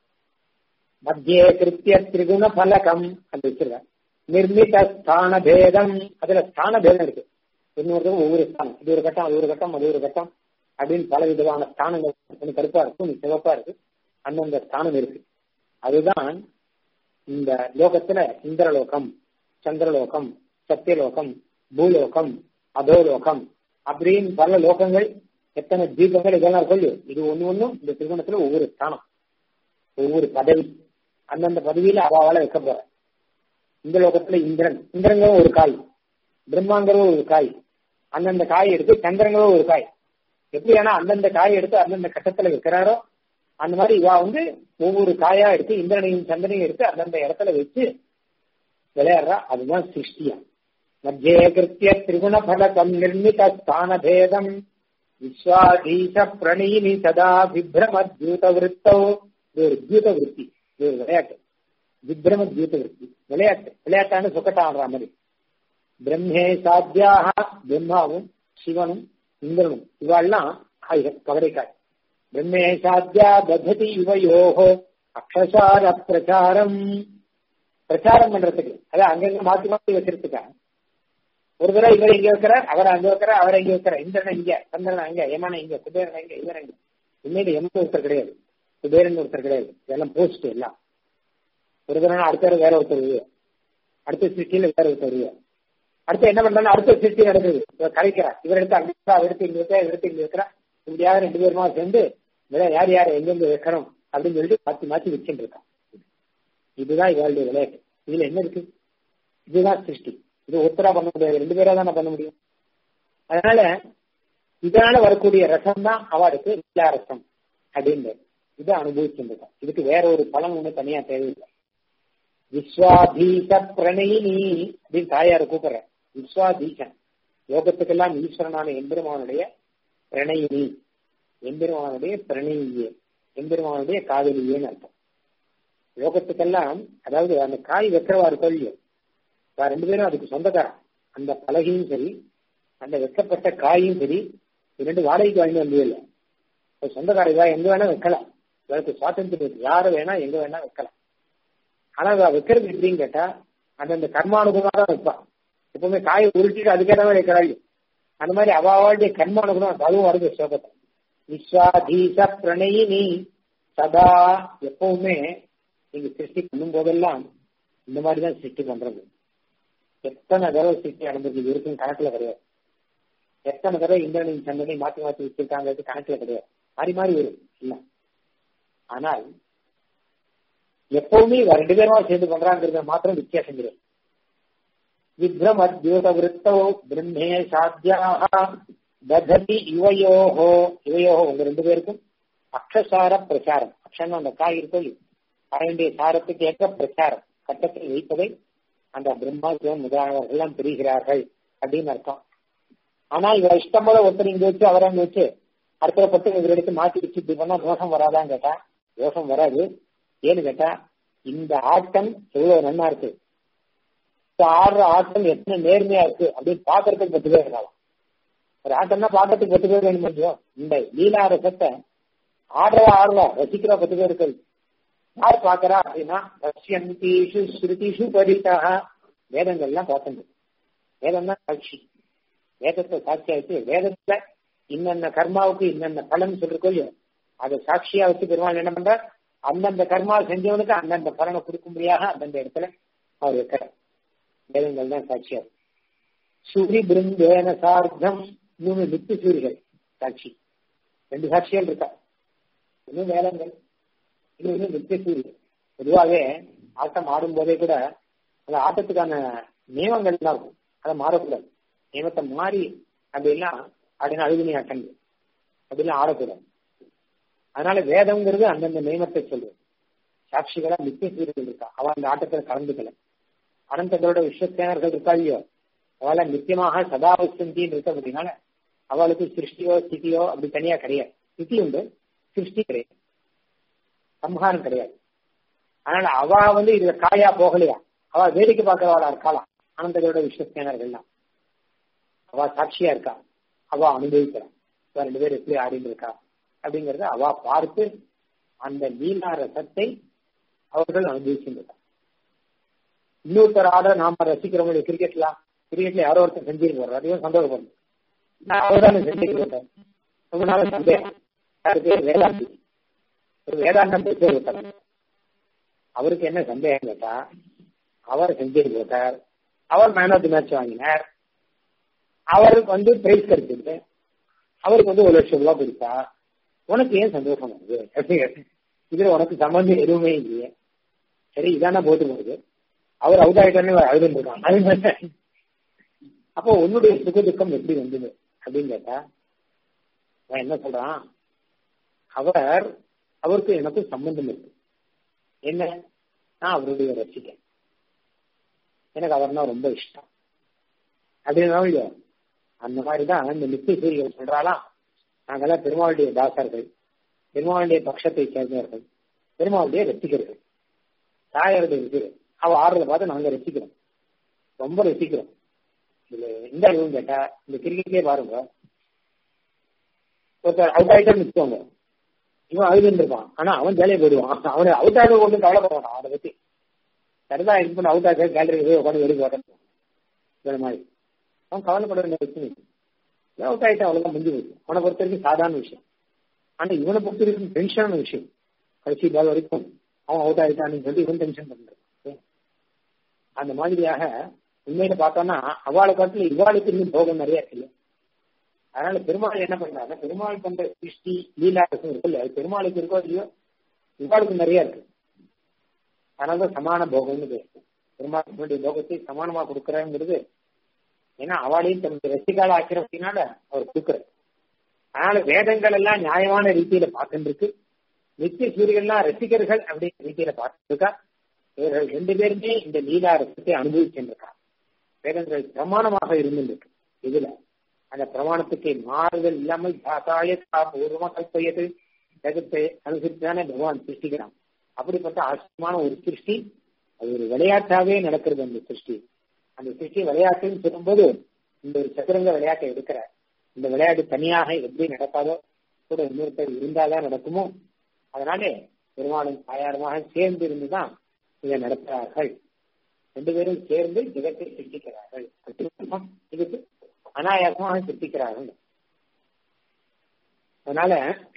மத்திய கிருத்திய திரிகுண பலகம் அது வச்சிருக்காங்க நிர்மித ஸ்தான பேதம் அதுல ஸ்தான பேதம் இருக்கு இன்னொருத்தரும் ஒவ்வொரு ஸ்தானம் இது ஒரு கட்டம் அது ஒரு கட்டம் அது ஒரு கட்டம் அப்படின்னு பல விதமான ஸ்தானங்கள் ஒன்று கருப்பா இருக்கும் ஒன்று சிவப்பா இருக்கு அந்தந்த ஸ்தானம் இருக்கு அதுதான் இந்த லோகத்துல இந்திரலோகம் சந்திரலோகம் சத்தியலோகம் பூலோகம் அதோலோகம் அப்படின்னு பல லோகங்கள் எத்தனை தீபங்கள் இதெல்லாம் இருக்கும் இது ஒண்ணு ஒண்ணும் இந்த திருமணத்துல ஒவ்வொரு ஸ்தானம் ஒவ்வொரு பதவி அந்தந்த பதவியில அவாவால வைக்க போற இந்த லோகத்துல இந்திரன் இந்திரங்களும் ஒரு காய் பிரம்மாங்கிறதும் ஒரு காய் அந்தந்த காய் எடுத்து சந்திரங்களும் ஒரு காய் எப்படி ஆனா அந்தந்த காய் எடுத்து அந்தந்த கட்டத்துல வைக்கிறாரோ அந்த மாதிரி இவா வந்து ஒவ்வொரு காயா எடுத்து இந்திரனையும் சந்திரனையும் எடுத்து அந்தந்த இடத்துல வச்சு விளையாடுறா அதுதான் சிருஷ்டியா மத்தியே கிருத்திய திரிகுண பலகம் நிர்மித ஸ்தான பேதம் விஸ்வாதீச பிரணீனி சதா விப்ரம தியூத விருத்தோ இது ஒரு தியூத விருத்தி இது ஒரு விளையாட்டு விப்ரம தியூத விருத்தி விளையாட்டு விளையாட்டான்னு சொக்கட்டா ஆடுற மாதிரி பிரம்மே சாத்தியாக பிரம்மாவும் சிவனும் இந்திரனும் இவாள்லாம் காய்கள் கவரைக்காய் பிரம்மே சாத்தியா ததி இவையோகோ அக்ஷசார பிரச்சாரம் பிரச்சாரம் பண்றதுக்கு அதான் அங்கங்க மாத்தி மாத்தி வச்சிருக்கா ஒரு தடவை இவர் இங்க வைக்கிறார் அவர் அங்க வைக்கிறார் அவர் இங்க வைக்கிறார் இந்திரன் இங்க சந்திரன் அங்க யமன இங்க குபேரன் இங்க இவர் இங்க உண்மையில எமன் ஒருத்தர் கிடையாது குபேரன் ஒருத்தர் கிடையாது இதெல்லாம் போஸ்ட் எல்லாம் ஒரு தடவை அடுத்த வேற ஒருத்தர் அடுத்த சிருஷ்டியில வேற ஒருத்தர் அடுத்து என்ன பண்றாங்க அடுத்த சிருஷ்டி நடக்குது இவர் கலைக்கிறார் இவர் எடுத்து அங்க அவர் எடுத்து இங்க வைக்கிறா இவர் எடுத்து இங்க வைக்கிறா இப்படியாக ரெண்டு பேருமா சேர்ந்து யார் யார் எங்கெங்க வைக்கணும் அப்படின்னு சொல்லிட்டு மாத்தி மாத்தி வச்சுட்டு இருக்கான் இதுதான் இவளுடைய விளையாட்டு இதுல என்ன இருக்கு இதுதான் சிருஷ்டி இது ஒத்தரா பண்ண முடியாது ரெண்டு பேரா தானே பண்ண முடியும் அதனால இதனால வரக்கூடிய ரசம் தான் அவருக்கு இல்லா ரசம் அப்படின்னு இதை அனுபவிச்சுருக்கோம் இதுக்கு வேற ஒரு பலன் ஒண்ணு தனியா தேவையில்லை விஸ்வாதீச பிரணயினி அப்படின்னு தாயார கூப்பிடுற விஸ்வாதீசன் யோகத்துக்கெல்லாம் ஈஸ்வரனான எம்பெருமானுடைய பிரணயினி எம்பெருமானுடைய பிரணயியே எம்பெருமானுடைய காதலியேன்னு அர்த்தம் யோகத்துக்கெல்லாம் அதாவது அந்த காய் வைக்கிறவா இருக்கோ ரெண்டு பேரும் அதுக்கு சொந்தக்காரன் அந்த பலகையும் சரி அந்த வைக்கப்பட்ட காயும் சரி இரண்டு வாடகைக்கு வாங்கி வந்தது இல்லை சொந்தக்கார இதா எங்க வேணா வைக்கலாம் அதற்கு சுவாதந்திரம் இருக்கு யாரு வேணா எங்க வேணா வைக்கலாம் ஆனா அதை வைக்கிறது எப்படின்னு கேட்டா அந்தந்த கர்மானுகுணமா தான் வைப்பான் எப்பவுமே காயை உருட்டிட்டு அதுக்கேற்ற மாதிரி வைக்கிறாள் அந்த மாதிரி அவாவாளுடைய கர்மானுகுணம் அதுவும் வருது சோகத்தை விஸ்வாதீச பிரணயினி சதா எப்பவுமே நீங்க சிருஷ்டி பண்ணும் போதெல்லாம் இந்த மாதிரி தான் சிருஷ்டி பண்றது எத்தனை தடவை சிருஷ்டி நடந்திருக்கு இருக்கும் கணக்குல கிடையாது எத்தனை தடவை இந்திரனையும் சந்தனையும் மாத்தி மாத்தி வச்சிருக்காங்க கணக்குல கிடையாது மாறி மாறி வரும் இல்ல ஆனால் எப்பவுமே ரெண்டு பேருமா சேர்ந்து பண்றாங்கிறத மாத்திரம் வித்தியாசம் கிடையாது விப்ரமத்யூத விருத்தோ பிரம்மே சாத்தியாக தததி இவையோஹோ இவையோஹோ உங்க ரெண்டு பேருக்கும் அக்ஷசார பிரச்சாரம் அக்ஷன் அந்த காய் இருக்கோ வேண்டிய சாரத்துக்கு ஏற்ற பிரச்சாரம் கட்டத்தில் வைப்பதை அந்த பிரம்மா சிவன் முதலானவர்கள் எல்லாம் பெறுகிறார்கள் அப்படின்னு அர்த்தம் ஆனா இவர் இஷ்டம் போல ஒருத்தர் இங்க வச்சு அவரை அங்க வச்சு அடுத்த பட்டு இவர் எடுத்து மாத்தி வச்சு இப்படி பண்ணா தோஷம் வராதான்னு கேட்டா தோஷம் வராது ஏன்னு கேட்டா இந்த ஆட்டம் எவ்வளவு நன்னா இருக்கு ஆடுற ஆட்டம் எத்தனை நேர்மையா இருக்கு அப்படின்னு பாக்குறதுக்கு பத்து பேர் இருக்கலாம் ஒரு ஆட்டம்னா பாக்கிறதுக்கு பத்து பேர் வேணும் கொஞ்சம் இந்த லீலா ரசத்தை ஆடுறா ஆடுறா ரசிக்கிற பத்து பேர் இருக்கு யார் பாக்குறா அப்படின்னா ரஷ்யந்தீஷு ஸ்ருதிஷு பரிதாக வேதங்கள்லாம் பார்க்கணும் வேதம் தான் சாட்சி வேதத்தை சாட்சியா வச்சு வேதத்துல இன்னென்ன கர்மாவுக்கு இன்னென்ன பலன் சொல்லிருக்கோ இல்லையோ அதை சாட்சியா வச்சு பெருமாள் என்ன பண்றார் அந்தந்த கர்மா செஞ்சவனுக்கு அந்தந்த பலனை கொடுக்கும்படியாக அந்தந்த இடத்துல அவர் இருக்கிறார் வேதங்கள் தான் சாட்சியார் சூரி பிருந்தேன சார்த்தம் மூணு நித்து சூரிகள் சாட்சி ரெண்டு சாட்சிகள் இருக்கா இன்னும் வேதங்கள் இன்னொன்று நித்திய சூரியன் பொதுவாகவே ஆட்டம் ஆடும் போதே கூட அந்த ஆட்டத்துக்கான நியமங்கள் தான் இருக்கும் அதை மாறக்கூடாது நியமத்தை மாறி அப்படிலாம் அப்படின்னு அழுகுனி ஆட்டம் அப்படிலாம் ஆடக்கூடாது அதனால வேதம்ங்கிறது அந்தந்த நியமத்தை சொல்லுது சாட்சிகளா நித்திய சூரியர்கள் இருக்கா அவ அந்த ஆட்டத்தில் கலந்துக்கல அனந்தங்களோட விஸ்வசேனர்கள் இருக்கா இல்லையோ அவளை நித்தியமாக சதாவசந்தின்னு இருக்க அப்படின்னால அவளுக்கு சிருஷ்டியோ ஸ்திதியோ அப்படி தனியா கிடையாது ஸ்திதி உண்டு சிருஷ்டி கிடையாது சம்ஹாரம் கிடையாது அதனால அவ வந்து இதுல காயா போகலையா அவ வேடிக்கை பார்க்கிறவாளா இருக்காளாம் அனந்தங்களோட விஸ்வசேனர்கள்லாம் அவ சாட்சியா இருக்கா அவ அனுபவிக்கிறான் இவ ரெண்டு பேரும் எப்படி ஆடிட்டு இருக்கா அப்படிங்கறத அவ பார்த்து அந்த லீலா ரசத்தை அவர்கள் அனுபவிச்சுருக்கா இன்னொருத்தர் ஆட நாம ரசிக்கிறவங்க கிரிக்கெட்ல கிரிக்கெட்ல யாரோ ஒருத்தர் செஞ்சிருக்க போறாரு அதையும் சந்தோஷப்படணும் நான் அவர்தான் செஞ்சிருக்கேன் ரொம்ப நாள் சந்தேகம் யாரு பேர் வேதாந்தி ஒரு வேதாந்தம் பேர் விட்டார் அவருக்கு என்ன சந்தேகம் கேட்டா அவர் செஞ்சுட்டு போட்டார் அவர் மேன் ஆஃப் தி மேட்ச் வாங்கினார் அவருக்கு வந்து பிரைஸ் கிடைச்சிருக்கு அவருக்கு வந்து ஒரு லட்சம் ரூபாய் கொடுத்தா உனக்கு ஏன் சந்தோஷம் வருது அப்படின்னு இதுல உனக்கு சம்பந்தம் எதுவுமே இல்லையே சரி இதான போட்டு போகுது அவர் அவுட் ஆயிட்டானே அழுதுன்னு இருக்கான் அது மாதிரி அப்போ உன்னுடைய சுக துக்கம் எப்படி வந்தது அப்படின்னு கேட்டா அவன் என்ன சொல்றான் அவர் அவருக்கு எனக்கும் சம்பந்தம் இருக்கு என்ன நான் அவருடைய ரசிக்கேன் எனக்கு அவர்னா ரொம்ப இஷ்டம் அப்படின்னா இல்லையோ அந்த மாதிரிதான் இந்த நித்திய சூரியர்கள் சொல்றாலாம் நாங்கெல்லாம் பெருமாளுடைய தாசர்கள் பெருமாளுடைய பட்சத்தை சேர்ந்தவர்கள் பெருமாளுடைய ரசிகர்கள் தாயாருடைய ரசிகர் அவ ஆடுறத பார்த்து நாங்க ரசிக்கிறோம் ரொம்ப ரசிக்கிறோம் இதுல எந்த அளவுன்னு கேட்டா இந்த கிரிக்கெட்லயே பாருங்க ஒருத்தர் அவுட் ஆயிட்டான்னு வச்சுக்கோங்க இவன் அழுதுன்னு இருப்பான் ஆனா அவன் ஜாலியா போயிடுவான் அவனை அவுட் ஆக ஒன்றும் கவலைப்பட மாட்டான் அதை பத்தி சரிதான் இது பண்ண அவுட் ஆக கேலரி போய் உட்காந்து வெளியே போட்டேன் மாதிரி அவன் கவலைப்பட வேண்டிய விஷயம் அவுட் ஆயிட்டா அவ்வளவுதான் முடிஞ்சு போச்சு அவனை பொறுத்த வரைக்கும் சாதாரண விஷயம் ஆனா இவனை பொறுத்த வரைக்கும் டென்ஷனான விஷயம் கடைசி பால் வரைக்கும் அவன் அவுட் ஆயிட்டான்னு சொல்லி இவன் டென்ஷன் பண்றான் அந்த மாதிரியாக உண்மையில பார்த்தோம்னா அவளை காலத்துல இவாளுக்கு இன்னும் போகம் நிறைய இருக்கு அதனால பெருமாள் என்ன பண்றாங்க பெருமாள் பண்ற சிருஷ்டி லீலாசம் இருக்குல்ல அது பெருமாளுக்கு இருக்கோ இல்லையோ இவாளுக்கு நிறைய இருக்கு அதனாலதான் சமான போகம்னு பேசு பெருமாளுடைய போகத்தை சமானமா கொடுக்கறங்கிறது ஏன்னா அவளையும் தன்னுடைய ரசிகால ஆக்கிறதுனால அவர் கொடுக்குறாரு அதனால வேதங்கள் எல்லாம் நியாயமான ரீதியில பார்த்துருக்கு நித்திய சூரியர்கள்லாம் ரசிகர்கள் அப்படிங்கிற ரீதியில பார்த்துருக்கா இவர்கள் ரெண்டு பேருமே இந்த லீலா ரசத்தை அனுபவிச்சுருக்கா வேதங்கள் பிரமாணமாக இருந்துருக்கு இதுல அந்த பிரமாணத்துக்கு மாறுதல் இல்லாமல் தாத்தாய பூர்வமா கல்பயது ஜெகத்தை அனுசரித்துதானே பகவான் சிருஷ்டிக்கிறான் அப்படிப்பட்ட ஆச்சரியமான ஒரு சிருஷ்டி அது ஒரு விளையாட்டாவே நடக்கிறது அந்த சிருஷ்டி அந்த சிருஷ்டி விளையாட்டுன்னு சொல்லும்போது இந்த ஒரு சதுரங்க விளையாட்டை எடுக்கிற இந்த விளையாட்டு தனியாக எப்படி நடக்காதோ கூட இன்னொருத்தர் இருந்தாதான் நடக்குமோ அதனாலே பெருமாளும் தாயாருமாக சேர்ந்து இருந்துதான் இதை நடத்துகிறார்கள் ரெண்டு பேரும் சேர்ந்து ஜெகத்தை சிருஷ்டிக்கிறார்கள் இதுக்கு அனாயாசமாக சிருஷ்டிக்கிறார்கள் அதனால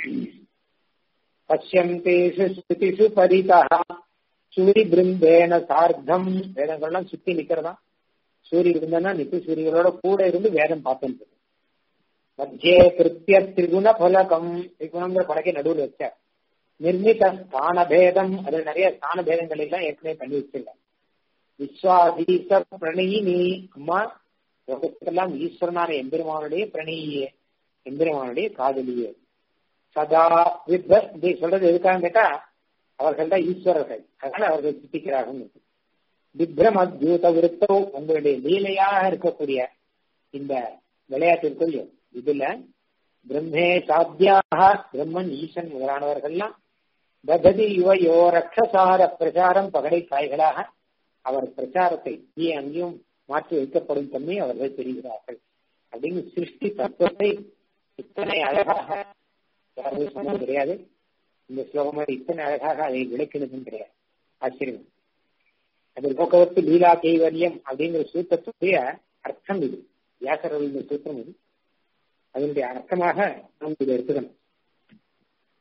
பசியந்தேஷு ஸ்ருதிஷு பரிதா சூரி பிருந்தேன சார்த்தம் வேதங்கள்லாம் சுத்தி நிக்கிறதா சூரிய இருந்தனா நித்திய சூரியர்களோட கூட இருந்து வேதம் பார்த்துட்டு மத்தியே கிருத்திய திரிகுண பலகம் திரிகுணங்கிற படகை நடுவில் வச்ச நிர்மித ஸ்தான பேதம் அதுல நிறைய ஸ்தான பேதங்கள் எல்லாம் ஏற்கனவே பண்ணி வச்சிருக்க விஸ்வாதீச பிரணயினி அம்மா லோகத்துக்கெல்லாம் ஈஸ்வரனான எம்பெருமானுடைய பிரணயியே எம்பெருமானுடைய காதலியே சதா வித்வ இப்படி சொல்றது எதுக்காக கேட்டா அவர்கள் தான் ஈஸ்வரர்கள் அதனால அவர்கள் சித்திக்கிறார்கள் விப்ரம் அத்யூத விருத்தோ உங்களுடைய லீலையாக இருக்கக்கூடிய இந்த விளையாட்டிற்குள் இதுல பிரம்மே சாத்தியாக பிரம்மன் ஈசன் முதலானவர்கள்லாம் தகதி யுவையோ ரக்ஷசார பிரச்சாரம் பகடை காய்களாக அவர் பிரச்சாரத்தை இங்கே அங்கேயும் மாற்றி வைக்கப்படும் தன்மை அவர்கள் தெரிகிறார்கள் அப்படின்னு சிருஷ்டி தத்துவத்தை இத்தனை அழகாக யாருமே சொன்னது கிடையாது இந்த ஸ்லோகம் இத்தனை அழகாக அதை விளக்கினதும் கிடையாது ஆச்சரியம் அது போக்குவரத்து லீலா கைவரியம் அப்படிங்கிற சூத்திரத்துடைய அர்த்தம் இது வியாசரர் இந்த சூத்திரம் இது அதனுடைய அர்த்தமாக நாம் இதை எடுத்துக்கணும்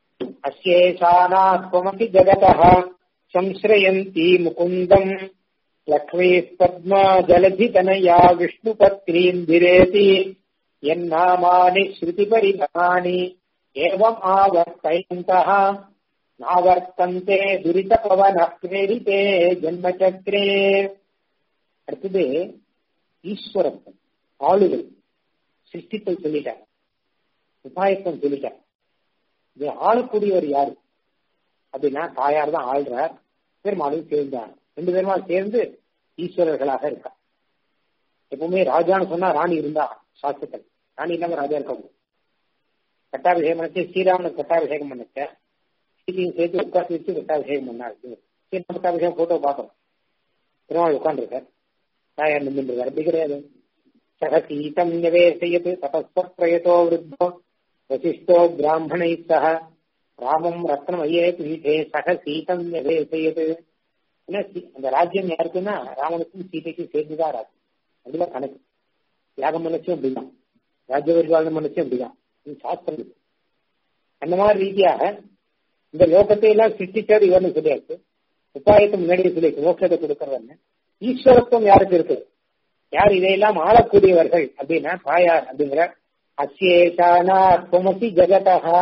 அசேஷானாத்மமபி ஜகதः संश्रयन्ती मुकुन्दम् लक्ष्मीः पद्मा जलधितनया विष्णुपत्नीन्दिरेति यन्नामानि श्रुतिपरिधानि एवम् आवर्तयन्तः நாவர்த்தந்தே துரித பவன பிரேரிதே ஜென்மச்சக்கரே அடுத்தது ஈஸ்வரத்தம் ஆளுகள் சிருஷ்டிப்பை சொல்லிட்டார் உபாயத்தம் சொல்லிட்டார் இது ஆளக்கூடியவர் யாரு அப்படின்னா தாயார் தான் ஆள்றார் பெருமாளும் சேர்ந்தார் ரெண்டு பேருமா சேர்ந்து ஈஸ்வரர்களாக இருக்கார் எப்பவுமே ராஜான்னு சொன்னா ராணி இருந்தா சாஸ்திரத்தில் ராணி இல்லாம ராஜா இருக்க முடியும் கட்டாபிஷேகம் பண்ணிச்சு ஸ்ரீராமனுக்கு கட்டாபிஷேகம் பண்ணிச்ச சீதையும் சேர்த்து உட்காந்து வச்சு கட்டாபிஷேகம் பண்ணாரு சீரா கட்டாபிஷேகம் போட்டோ பார்த்தோம் பெருமாள் உட்காந்துருக்கார் தாயார் நின்றுருக்கார் அப்படி கிடையாது சக சீதம் நிவேசையது தபஸ்வத்ரயதோ விருத்தோ வசிஷ்டோ பிராமணை சக ராமம் ரத்னமையே பீఠே சக சீதம் நிவேசையது அந்த ராஜ்யம் யாருக்குன்னா ராமனுக்கும் சீதைக்கும் சேர்ந்துதான் ராஜ்யம் அப்படிதான் கணக்கு யாகம் மனசும் அப்படிதான் ராஜ்ய பரிபாலனம் மனசும் அப்படிதான் இது சாஸ்திரம் அந்த மாதிரி ரீதியாக இந்த லோகத்தை எல்லாம் சிருஷ்டிச்சது இவர்னு சொல்லியாச்சு உபாயத்தை முன்னாடியே சொல்லியாச்சு மோட்சத்தை கொடுக்கறவன்னு ஈஸ்வரத்துவம் யாருக்கு இருக்கு யார் இதையெல்லாம் ஆளக்கூடியவர்கள் அப்படின்னா தாயார் அப்படிங்கிற அச்சேஷானா துவமசி ஜெகதா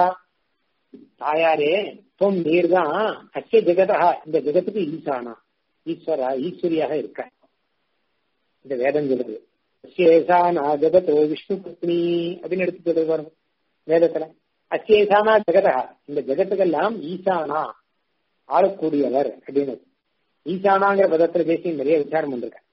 தாயாரே துவம் நீர் தான் அச்ச ஜெகதா இந்த ஜெகத்துக்கு ஈசானா ஈஸ்வரா ஈஸ்வரியாக இருக்க இந்த வேதம் சொல்லுது அச்சேஷானா ஜெகதோ விஷ்ணு பத்னி அப்படின்னு எடுத்து சொல்லுது பாருங்க வேதத்துல அச்சேஷானா ஜெகதா இந்த ஜெகத்துக்கெல்லாம் ஈசானா ஆளக்கூடியவர் அப்படின்னு ஈசானாங்கிற பதத்துல பேசி நிறைய விசாரம் பண்ணிருக்கேன்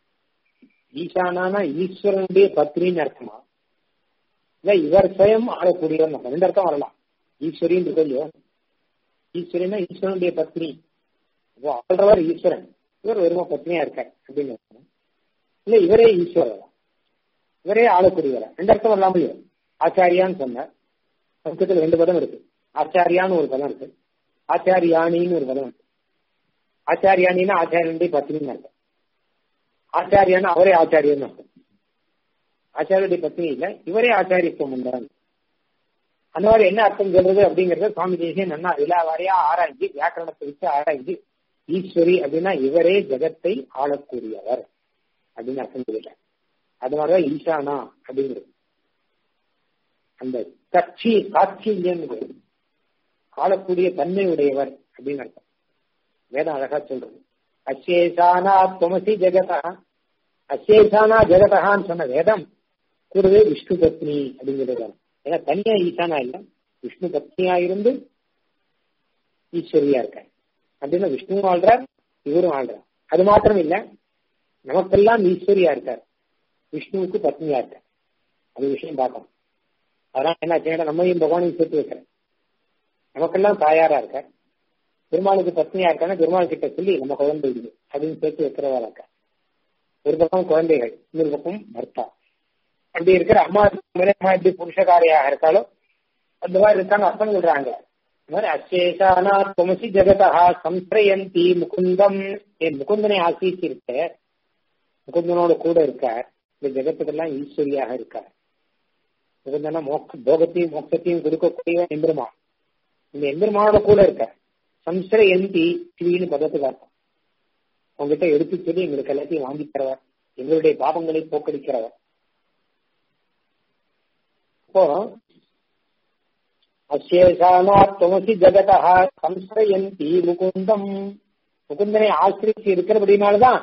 ஈசானானா ஈஸ்வரனுடைய பத்னின்னு அர்த்தமா இல்ல இவர் சுயம் ஆளக்கூடியவர் ரெண்டு அர்த்தம் வரலாம் ஈஸ்வரின்னு இருக்கு இல்லையோ ஈஸ்வரனா ஈஸ்வரனுடைய பத்னி அப்போ ஆள்றவர் ஈஸ்வரன் இவர் வெறும பத்னியா இருக்கார் அப்படின்னு இல்ல இவரே ஈஸ்வரர் இவரே ஆளக்கூடியவர் ரெண்டு அர்த்தம் வரலாம் இல்லையோ ஆச்சாரியான்னு சொன்னார் சம்ஸ்கிருதத்தில் ரெண்டு பதம் இருக்கு ஆச்சாரியான்னு ஒரு பதம் இருக்கு ஆச்சாரியானின்னு ஒரு பதம் இருக்கு ஆச்சாரியானின்னா ஆச்சாரியனுடைய பத்னின்னு அர்த்தம் ஆச்சாரியான்னு அவரே ஆச்சாரியன்னு அர்த்தம் ஆச்சாரியருடைய பத்னி இல்ல இவரே ஆச்சாரியத்துவம் உண்டாங்க அந்த மாதிரி என்ன அர்த்தம் சொல்றது அப்படிங்கறத சுவாமி தேசியம் நல்லா விழாவாரியா ஆராய்ச்சி வியாக்கரணத்தை வச்சு ஆராய்ச்சி ஈஸ்வரி அப்படின்னா இவரே ஜெகத்தை ஆளக்கூடியவர் அப்படின்னு அர்த்தம் சொல்லல அது மாதிரிதான் ஈசானா அப்படிங்கிறது அந்த கட்சி காட்சியம் ஆளக்கூடிய தன்மை உடையவர் அப்படின்னு அர்த்தம் வேதம் அழகா சொல்றது அசேஷானா துமசி ஜெகதா அசேஷானா ஜெகதகான்னு சொன்ன வேதம் கூடவே விஷ்ணு பத்னி அப்படிங்கிறது ஏன்னா தனியா ஈசானா இல்ல விஷ்ணு பத்னியா இருந்து ஈஸ்வரியா இருக்க அப்படின்னா விஷ்ணுவும் ஆள்றார் இவரும் ஆள்றார் அது மாத்திரம் இல்ல நமக்கெல்லாம் ஈஸ்வரியா இருக்கார் விஷ்ணுவுக்கு பத்னியா இருக்கார் அது விஷயம் பார்க்கணும் அதெல்லாம் என்ன செய்யணும் நம்மையும் பகவானையும் சேர்த்து வைக்கிறேன் நமக்கெல்லாம் தாயாரா இருக்க பெருமாளுக்கு பத்னியா இருக்கான பெருமாள் கிட்ட சொல்லி நம்ம குழந்தை இது அப்படின்னு சேர்த்து வைக்கிறவா இருக்க ஒரு பக்கம் குழந்தைகள் இன்னொரு பக்கம் பர்த்தா அப்படி இருக்கிற அம்மா அம்மா எப்படி புருஷகாரியாக இருக்காளோ அந்த மாதிரி இருக்காங்க அர்த்தம் சொல்றாங்க இந்த மாதிரி அசேஷானா துமசி ஜெகதா சம்சயந்தி முகுந்தம் என் முகுந்தனை ஆசிச்சிருக்க முகுந்தனோட கூட இருக்க இந்த ஜெகத்துக்கெல்லாம் ஈஸ்வரியாக இருக்கார் முகுந்தனா மோக்க போகத்தையும் மோட்சத்தையும் கொடுக்கக்கூடிய எம்பெருமான் இந்த எம்பெருமானோட கூட இருக்க சம்சரயந்தி சிவின்னு பதத்துக்கு அர்த்தம் உங்ககிட்ட எடுத்து சொல்லி எங்களுக்கு எல்லாத்தையும் வாங்கி தரவர் எங்களுடைய பாவங்களை போக்கடிக்கிறவர் அப்போ அசேஷானா துமசி ஜெகதா சம்சரயந்தி முகுந்தம் முகுந்தனை ஆசிரிச்சு இருக்கிறபடினால்தான்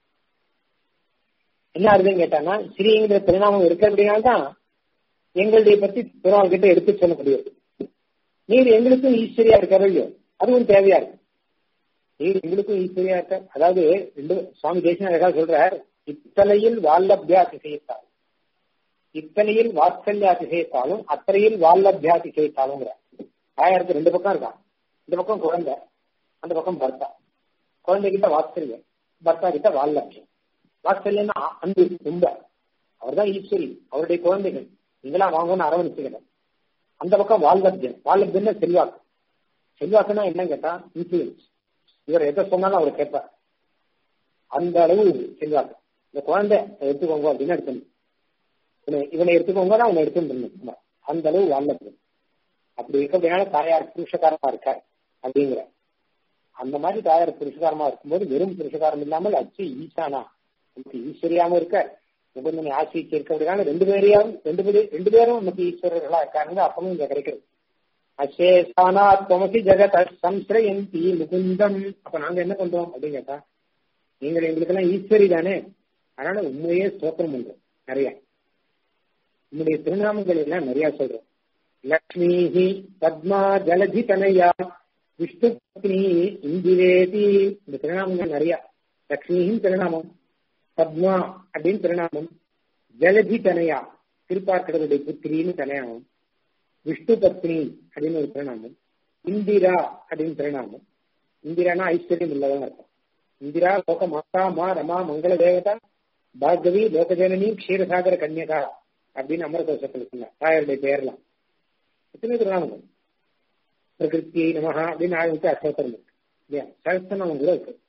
என்ன அர்த்தம் கேட்டாங்கன்னா ஸ்ரீங்கிற பரிணாமம் இருக்கிறபடினால்தான் எங்களுடைய பத்தி பெருமாள் கிட்ட எடுத்து சொல்ல முடியாது நீர் எங்களுக்கும் ஈஸ்வரியா இருக்காரோ இல்லையோ அதுவும் தேவையா இருக்கு நீர் எங்களுக்கும் ஈஸ்வரியா இருக்க அதாவது ரெண்டு சுவாமி தேசன் அழகா சொல்றார் இத்தலையில் வால்லபியாதிசயத்தால் இத்தனையில் வாத்சல்யாதிசயத்தாலும் அத்தனையில் வால்லபியாதிசயத்தாலும் தாயாருக்கு ரெண்டு பக்கம் இருக்கான் இந்த பக்கம் குழந்தை அந்த பக்கம் பர்த்தா குழந்தை கிட்ட வாத்சல்யம் பர்த்தா கிட்ட வால்லபியம் வாத்சல்யம்னா அன்பு ரொம்ப அவர் தான் ஈஸ்வரி அவருடைய குழந்தைகள் நீங்களாம் வாங்கன்னு அரவணைச்சுக்கிறேன் அந்த பக்கம் வால்லபியம் வால்லபியம்னா செல்வாக்கு செல்வாக்குன்னா என்ன கேட்டா இன்ஃபுளுன்ஸ் இவர் எதை சொன்னாலும் அவர் கேட்பார் அந்த அளவு செல்வாக்கு இந்த குழந்தை எடுத்துக்கோங்க அப்படின்னு எடுத்துக்கணும் இவனை இவனை எடுத்துக்கோங்க நான் உன்னை எடுத்துட்டு அந்த அளவு வால்லபியம் அப்படி இருக்கிறதுனால தாயார் புருஷகாரமா இருக்கார் அப்படிங்கிற அந்த மாதிரி தாயார் புருஷகாரமா இருக்கும்போது வெறும் புருஷகாரம் இல்லாமல் அச்சு ஈசானா நமக்கு ஈஸ்வரியாம இருக்க முகுந்தனை ஆசிரிச்சு இருக்கிறதுனால ரெண்டு பேரையும் ரெண்டு பேரும் ரெண்டு பேரும் நமக்கு ஈஸ்வரர்களா இருக்காருங்க அப்பவும் இங்க கிடைக்கிறது அசேஷானா துவமசி ஜெகத் சம்ஸ்ரயந்தி முகுந்தம் அப்ப நாங்க என்ன பண்றோம் அப்படின்னு கேட்டா நீங்கள் எங்களுக்கு எல்லாம் ஈஸ்வரி தானே அதனால உண்மையே ஸ்தோத்திரம் பண்றோம் நிறைய உன்னுடைய திருநாமங்கள் எல்லாம் நிறைய சொல்றோம் லக்ஷ்மி பத்மா ஜலதி தனையா விஷ்ணு பத்னி இந்திரேதி இந்த திருநாமங்கள் நிறைய லக்ஷ்மியின் திருநாமம் பத்மா அப்படின்னு திருநாமம் ஜலதி தனையா திருப்பார்க்கடவுடைய புத்திரின்னு தனையாமம் விஷ்ணு பத்னி அப்படின்னு ஒரு திருநாமம் இந்திரா அப்படின்னு திருநாமம் இந்திரானா ஐஸ்வர்யம் உள்ளவங்க அர்த்தம் இந்திரா லோக மாதா மா ரமா மங்கள தேவதா பார்கவி லோகஜனனி க்ஷீரசாகர கன்யகா அப்படின்னு அமரகோஷத்தில் சொன்னார் தாயாருடைய பெயர்லாம் எத்தனை திருநாமங்கள் பிரகிருதி நமஹா அப்படின்னு ஆரம்பித்து அஷ்டோத்தரம் இருக்கு இல்லையா சகஸ்திரநாமம் கூட இருக்கு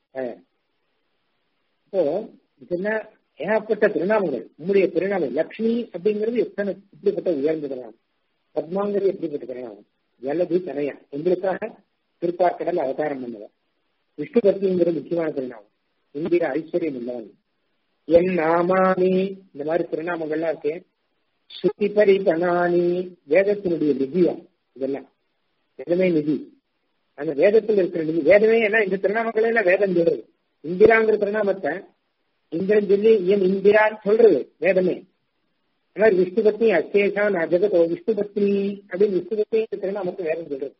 இப்போ இது என்ன ஏகப்பட்ட திருநாமங்கள் உம்முடைய திருநாமம் லக்ஷ்மி அப்படிங்கிறது எத்தனை இப்படிப்பட்ட உயர்ந்த திருநாமம் பத்மாங்கிறது எப்படிப்பட்ட திருநாமம் ஜலதி தனையா எங்களுக்காக திருப்பார்க்கடல் அவதாரம் பண்ணவர் விஷ்ணு பக்திங்கிறது முக்கியமான திருநாமம் இந்திர ஐஸ்வர்யம் உள்ளவன் என் நாமானி இந்த மாதிரி திருநாமங்கள்லாம் இருக்கு ஸ்ருதி பரிபனானி வேதத்தினுடைய நிதியா இதெல்லாம் வேதமே நிதி அந்த வேதத்தில் இருக்கிற நிதி வேதமே என்ன இந்த திருநாமங்கள் எல்லாம் வேதம் சொல்றது இந்திராங்கிற திருநாமத்தை இந்திரன் சொல்லி என் இந்திரான்னு சொல்றது வேதமே அந்த மாதிரி விஷ்ணு பத்னி அசேஷா நான் ஜெகதோ விஷ்ணு பத்னி அப்படின்னு விஷ்ணு பத்னி திருநாமத்தை வேதம் சொல்றது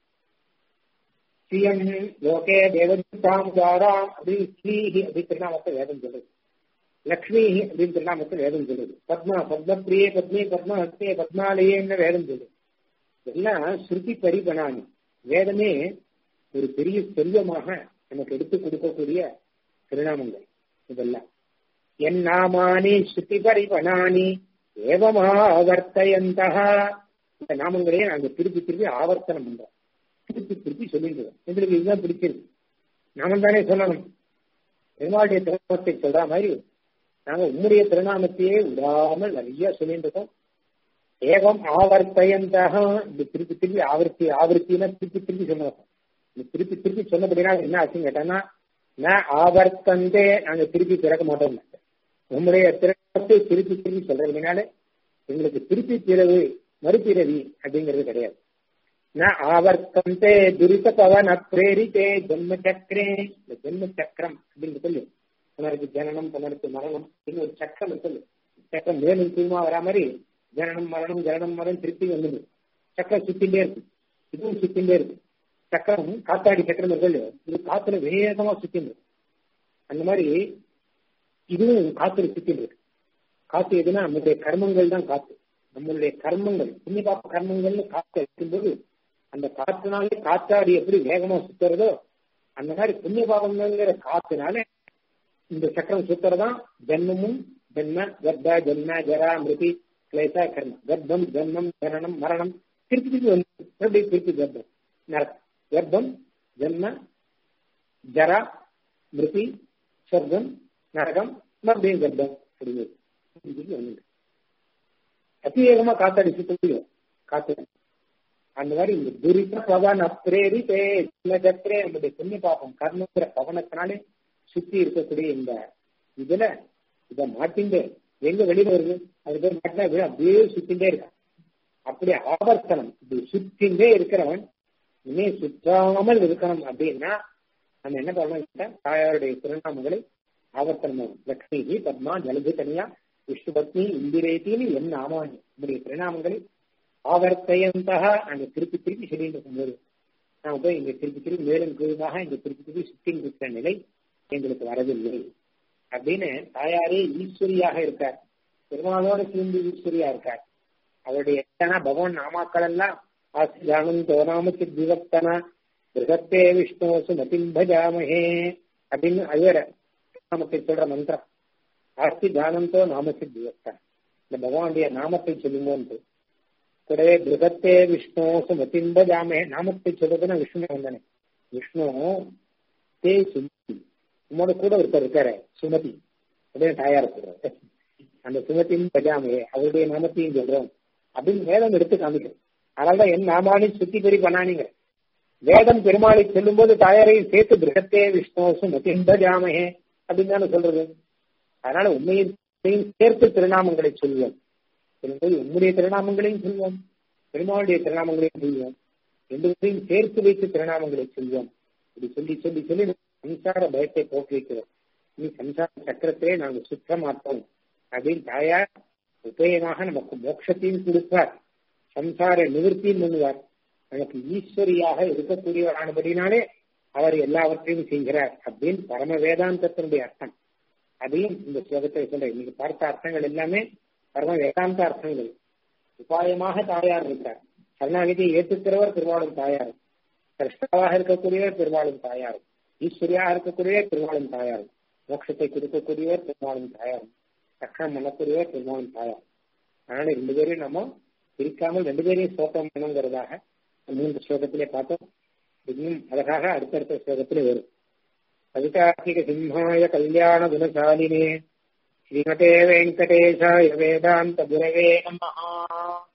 ஸ்ரீயம் லோகே தேவதாம் தாராம் அப்படின்னு ஸ்ரீஹி அப்படின்னு திருநாமத்தை வேதம் சொல்றது லக்ஷ்மி அப்படின்னு திருநாமத்தை வேதம் சொல்றது பத்மா பத்மப்பிரியே பத்னி பத்மா ஹஸ்தே பத்மாலயன்னு வேதம் சொல்றது எல்லாம் ஸ்ருதி பரிபனானி வேதமே ஒரு பெரிய செல்வமாக நமக்கு எடுத்து கொடுக்கக்கூடிய திருநாமங்கள் இதெல்லாம் என் நாமானி ஸ்ருதி பரிபனானி ஏவமாவர்த்தயந்தா இந்த நாமங்களையே நாங்க திருப்பி திருப்பி ஆவர்த்தனம் பண்றோம் திருப்பி திருப்பி சொல்லிட்டு எங்களுக்கு இதுதான் பிடிச்சிருக்கு நாம தானே சொல்லணும் பெருமாளுடைய திருநாமத்தை சொல்ற மாதிரி நாங்க உம்முடைய திருநாமத்தையே விடாமல் நிறைய சொல்லிட்டு இருக்கோம் ஏகம் ஆவர்த்தயந்தாக இந்த திருப்பி திருப்பி ஆவர்த்தி ஆவர்த்தினா திருப்பி திருப்பி சொல்லணும் இந்த திருப்பி திருப்பி சொன்னபடினா என்ன ஆச்சுன்னு கேட்டான்னா நான் ஆவர்த்தந்தே நாங்க திருப்பி திறக்க மாட்டோம் உம்முடைய திருநாமத்தை திருப்பி திருப்பி சொல்றதுனால எங்களுக்கு திருப்பி பிறகு மறுபிறவி அப்படிங்கிறது கிடையாது ந ஆவர்த்தந்தே துரித பவன பிரேரித்தே ஜென்ம சக்கரே இந்த ஜென்ம சக்கரம் அப்படின்னு சொல்லி புனருக்கு ஜனனம் புனருக்கு மரணம் அப்படின்னு ஒரு சக்கரம் இருக்குது சக்கரம் மேலும் கீழுமா வரா மாதிரி ஜனனம் மரணம் ஜனனம் மரணம் திருப்பி வந்துடும் சக்கரம் சுத்திண்டே இருக்கு இதுவும் சுத்திண்டே இருக்கு சக்கரம் காத்தாடி சக்கரம் இருக்கு இது காத்துல வேகமா சுத்திண்டு அந்த மாதிரி இதுவும் காத்துல சுத்திண்டு இருக்கு காத்து எதுனா நம்மளுடைய கர்மங்கள் தான் காத்து நம்மளுடைய கர்மங்கள் புண்ணிய பாப்ப கர்மங்கள்னு காத்து இருக்கும்போது அந்த காற்றுனாலே காத்தாடி எப்படி வேகமா சுத்துறதோ அந்த மாதிரி புண்ணிய பாவங்கள்ங்கிற காத்துனால இந்த சக்கரம் சுத்துறதான் ஜென்மமும் ஜென்ம கர்ப்ப ஜென்ம ஜரா மிருதி கிளேசா கர்மம் கர்ப்பம் ஜென்மம் ஜனனம் மரணம் திருப்பி திருப்பி வந்து மறுபடியும் திருப்பி கர்ப்பம் நரகம் கர்ப்பம் ஜென்ம ஜரா மிருதி சொர்க்கம் நரகம் மறுபடியும் கர்ப்பம் அப்படிங்கிறது திருப்பி வந்து அதிவேகமா காத்தாடி சுத்த முடியும் காத்து அந்த மாதிரி இந்த துரித பவன் அப்பிரேரித்தே சில சக்கரே நம்முடைய புண்ணிய பாப்பம் கர்மங்கிற பவனத்தினாலே சுத்தி இருக்கக்கூடிய இந்த இதுல இத மாட்டிண்டே எங்க வெளியில வருது அது பேர் மாட்டினா அப்படியே சுத்திண்டே இருக்கான் அப்படி ஆவர்த்தனம் இப்படி சுத்திண்டே இருக்கிறவன் இனிமே சுற்றாமல் இருக்கணும் அப்படின்னா நம்ம என்ன பண்ணணும் தாயாருடைய திருநாமங்களை ஆவர்த்தனம் லக்ஷ்மி பத்மா ஜலதி தனியா விஷ்ணு பத்னி இந்திரேத்தின்னு என் நாமானி நம்முடைய திருநாமங்களை ஆவர்த்தையந்தாக அங்க திருப்பி திருப்பி சொல்லிட்டு இருக்கும்போது நாம போய் இங்க திருப்பி திருப்பி மேலும் கீழாக இங்க திருப்பி திருப்பி சுத்தி இருக்கிற நிலை எங்களுக்கு வரவில்லை அப்படின்னு தாயாரே ஈஸ்வரியாக இருக்கார் பெருமாளோட சேர்ந்து ஈஸ்வரியா இருக்கார் அவருடைய பகவான் நாமாக்கள் எல்லாம் ஆசிதானம் தோநாம சித்திவக்தனா பிருகத்தே விஷ்ணு சுமதிம் பஜாமஹே அப்படின்னு அதுவர நாமத்தை சொல்ற மந்திரம் ஆஸ்தி தானந்தோ நாமசித்தி வக்தான் இந்த பகவானுடைய நாமத்தை சொல்லுங்கன்ட்டு கூடவே பிருகத்தே விஷ்ணு சுமதிம் பஜாமே நாமத்தை சொல்றதுன்னா விஷ்ணு வந்தானே விஷ்ணு தே சுமதி உம்மோட கூட ஒருத்தர் இருக்காரு சுமதி அப்படின்னு தாயார் சொல்றாரு அந்த சுமதியும் பஜாமே அவருடைய நாமத்தையும் சொல்றோம் அப்படின்னு வேதம் எடுத்து காமிக்கிறோம் அதனாலதான் என் நாமானி சுத்தி பெரி பண்ணானீங்க வேதம் பெருமாளை சொல்லும் போது தாயாரையும் சேர்த்து பிருகத்தே விஷ்ணோசு மதிந்த ஜாமகே அப்படின்னு தானே சொல்றது அதனால உண்மையும் சேர்த்து திருநாமங்களை சொல்வோம் சொல்லும்போது உம்முடைய திருநாமங்களையும் சொல்வோம் பெருமாளுடைய திருநாமங்களையும் சொல்வோம் ரெண்டு பேரையும் சேர்த்து வைத்து திருநாமங்களை சொல்வோம் இப்படி சொல்லி சொல்லி சொல்லி சம்சார பயத்தை போக்கி வைக்கிறோம் இனி சம்சார சக்கரத்திலே நாங்கள் சுற்ற மாட்டோம் அப்படின்னு தாயார் உபயமாக நமக்கு மோட்சத்தையும் கொடுப்பார் சம்சார நிவர்த்தியும் பண்ணுவார் நமக்கு ஈஸ்வரியாக இருக்கக்கூடியவரானபடினாலே அவர் எல்லாவற்றையும் செய்கிறார் அப்படின்னு பரம வேதாந்தத்தினுடைய அர்த்தம் அதையும் இந்த ஸ்லோகத்தை சொல்றேன் இன்னைக்கு பார்த்த அர்த்தங்கள் எல்லாமே பரம வேதாந்த அர்த்தங்கள் உபாயமாக தாயார் இருக்கார் சரணாகதியை ஏற்றுக்கிறவர் பெருமாளும் தாயார் கிருஷ்ணாவாக இருக்கக்கூடியவர் பெருமாளும் தாயார் ஈஸ்வரியாக இருக்கக்கூடியவர் பெருமாளும் தாயார் மோட்சத்தை கொடுக்கக்கூடியவர் பெருமாளும் தாயார் ரக்கணம் பண்ணக்கூடியவர் பெருமாளும் தாயார் அதனால ரெண்டு பேரையும் நம்ம பிரிக்காமல் ரெண்டு பேரையும் ஸ்லோகம் பண்ணுங்கிறதாக மூன்று ஸ்லோகத்திலே பார்த்தோம் இன்னும் அழகாக அடுத்தடுத்த ஸ்லோகத்திலே வரும் கவிதார்த்திக சிம்ஹாய கல்யாண குணசாலினே ஸ்ரீமதே வெங்கடேஷாய வேதாந்த குரவே நமஹா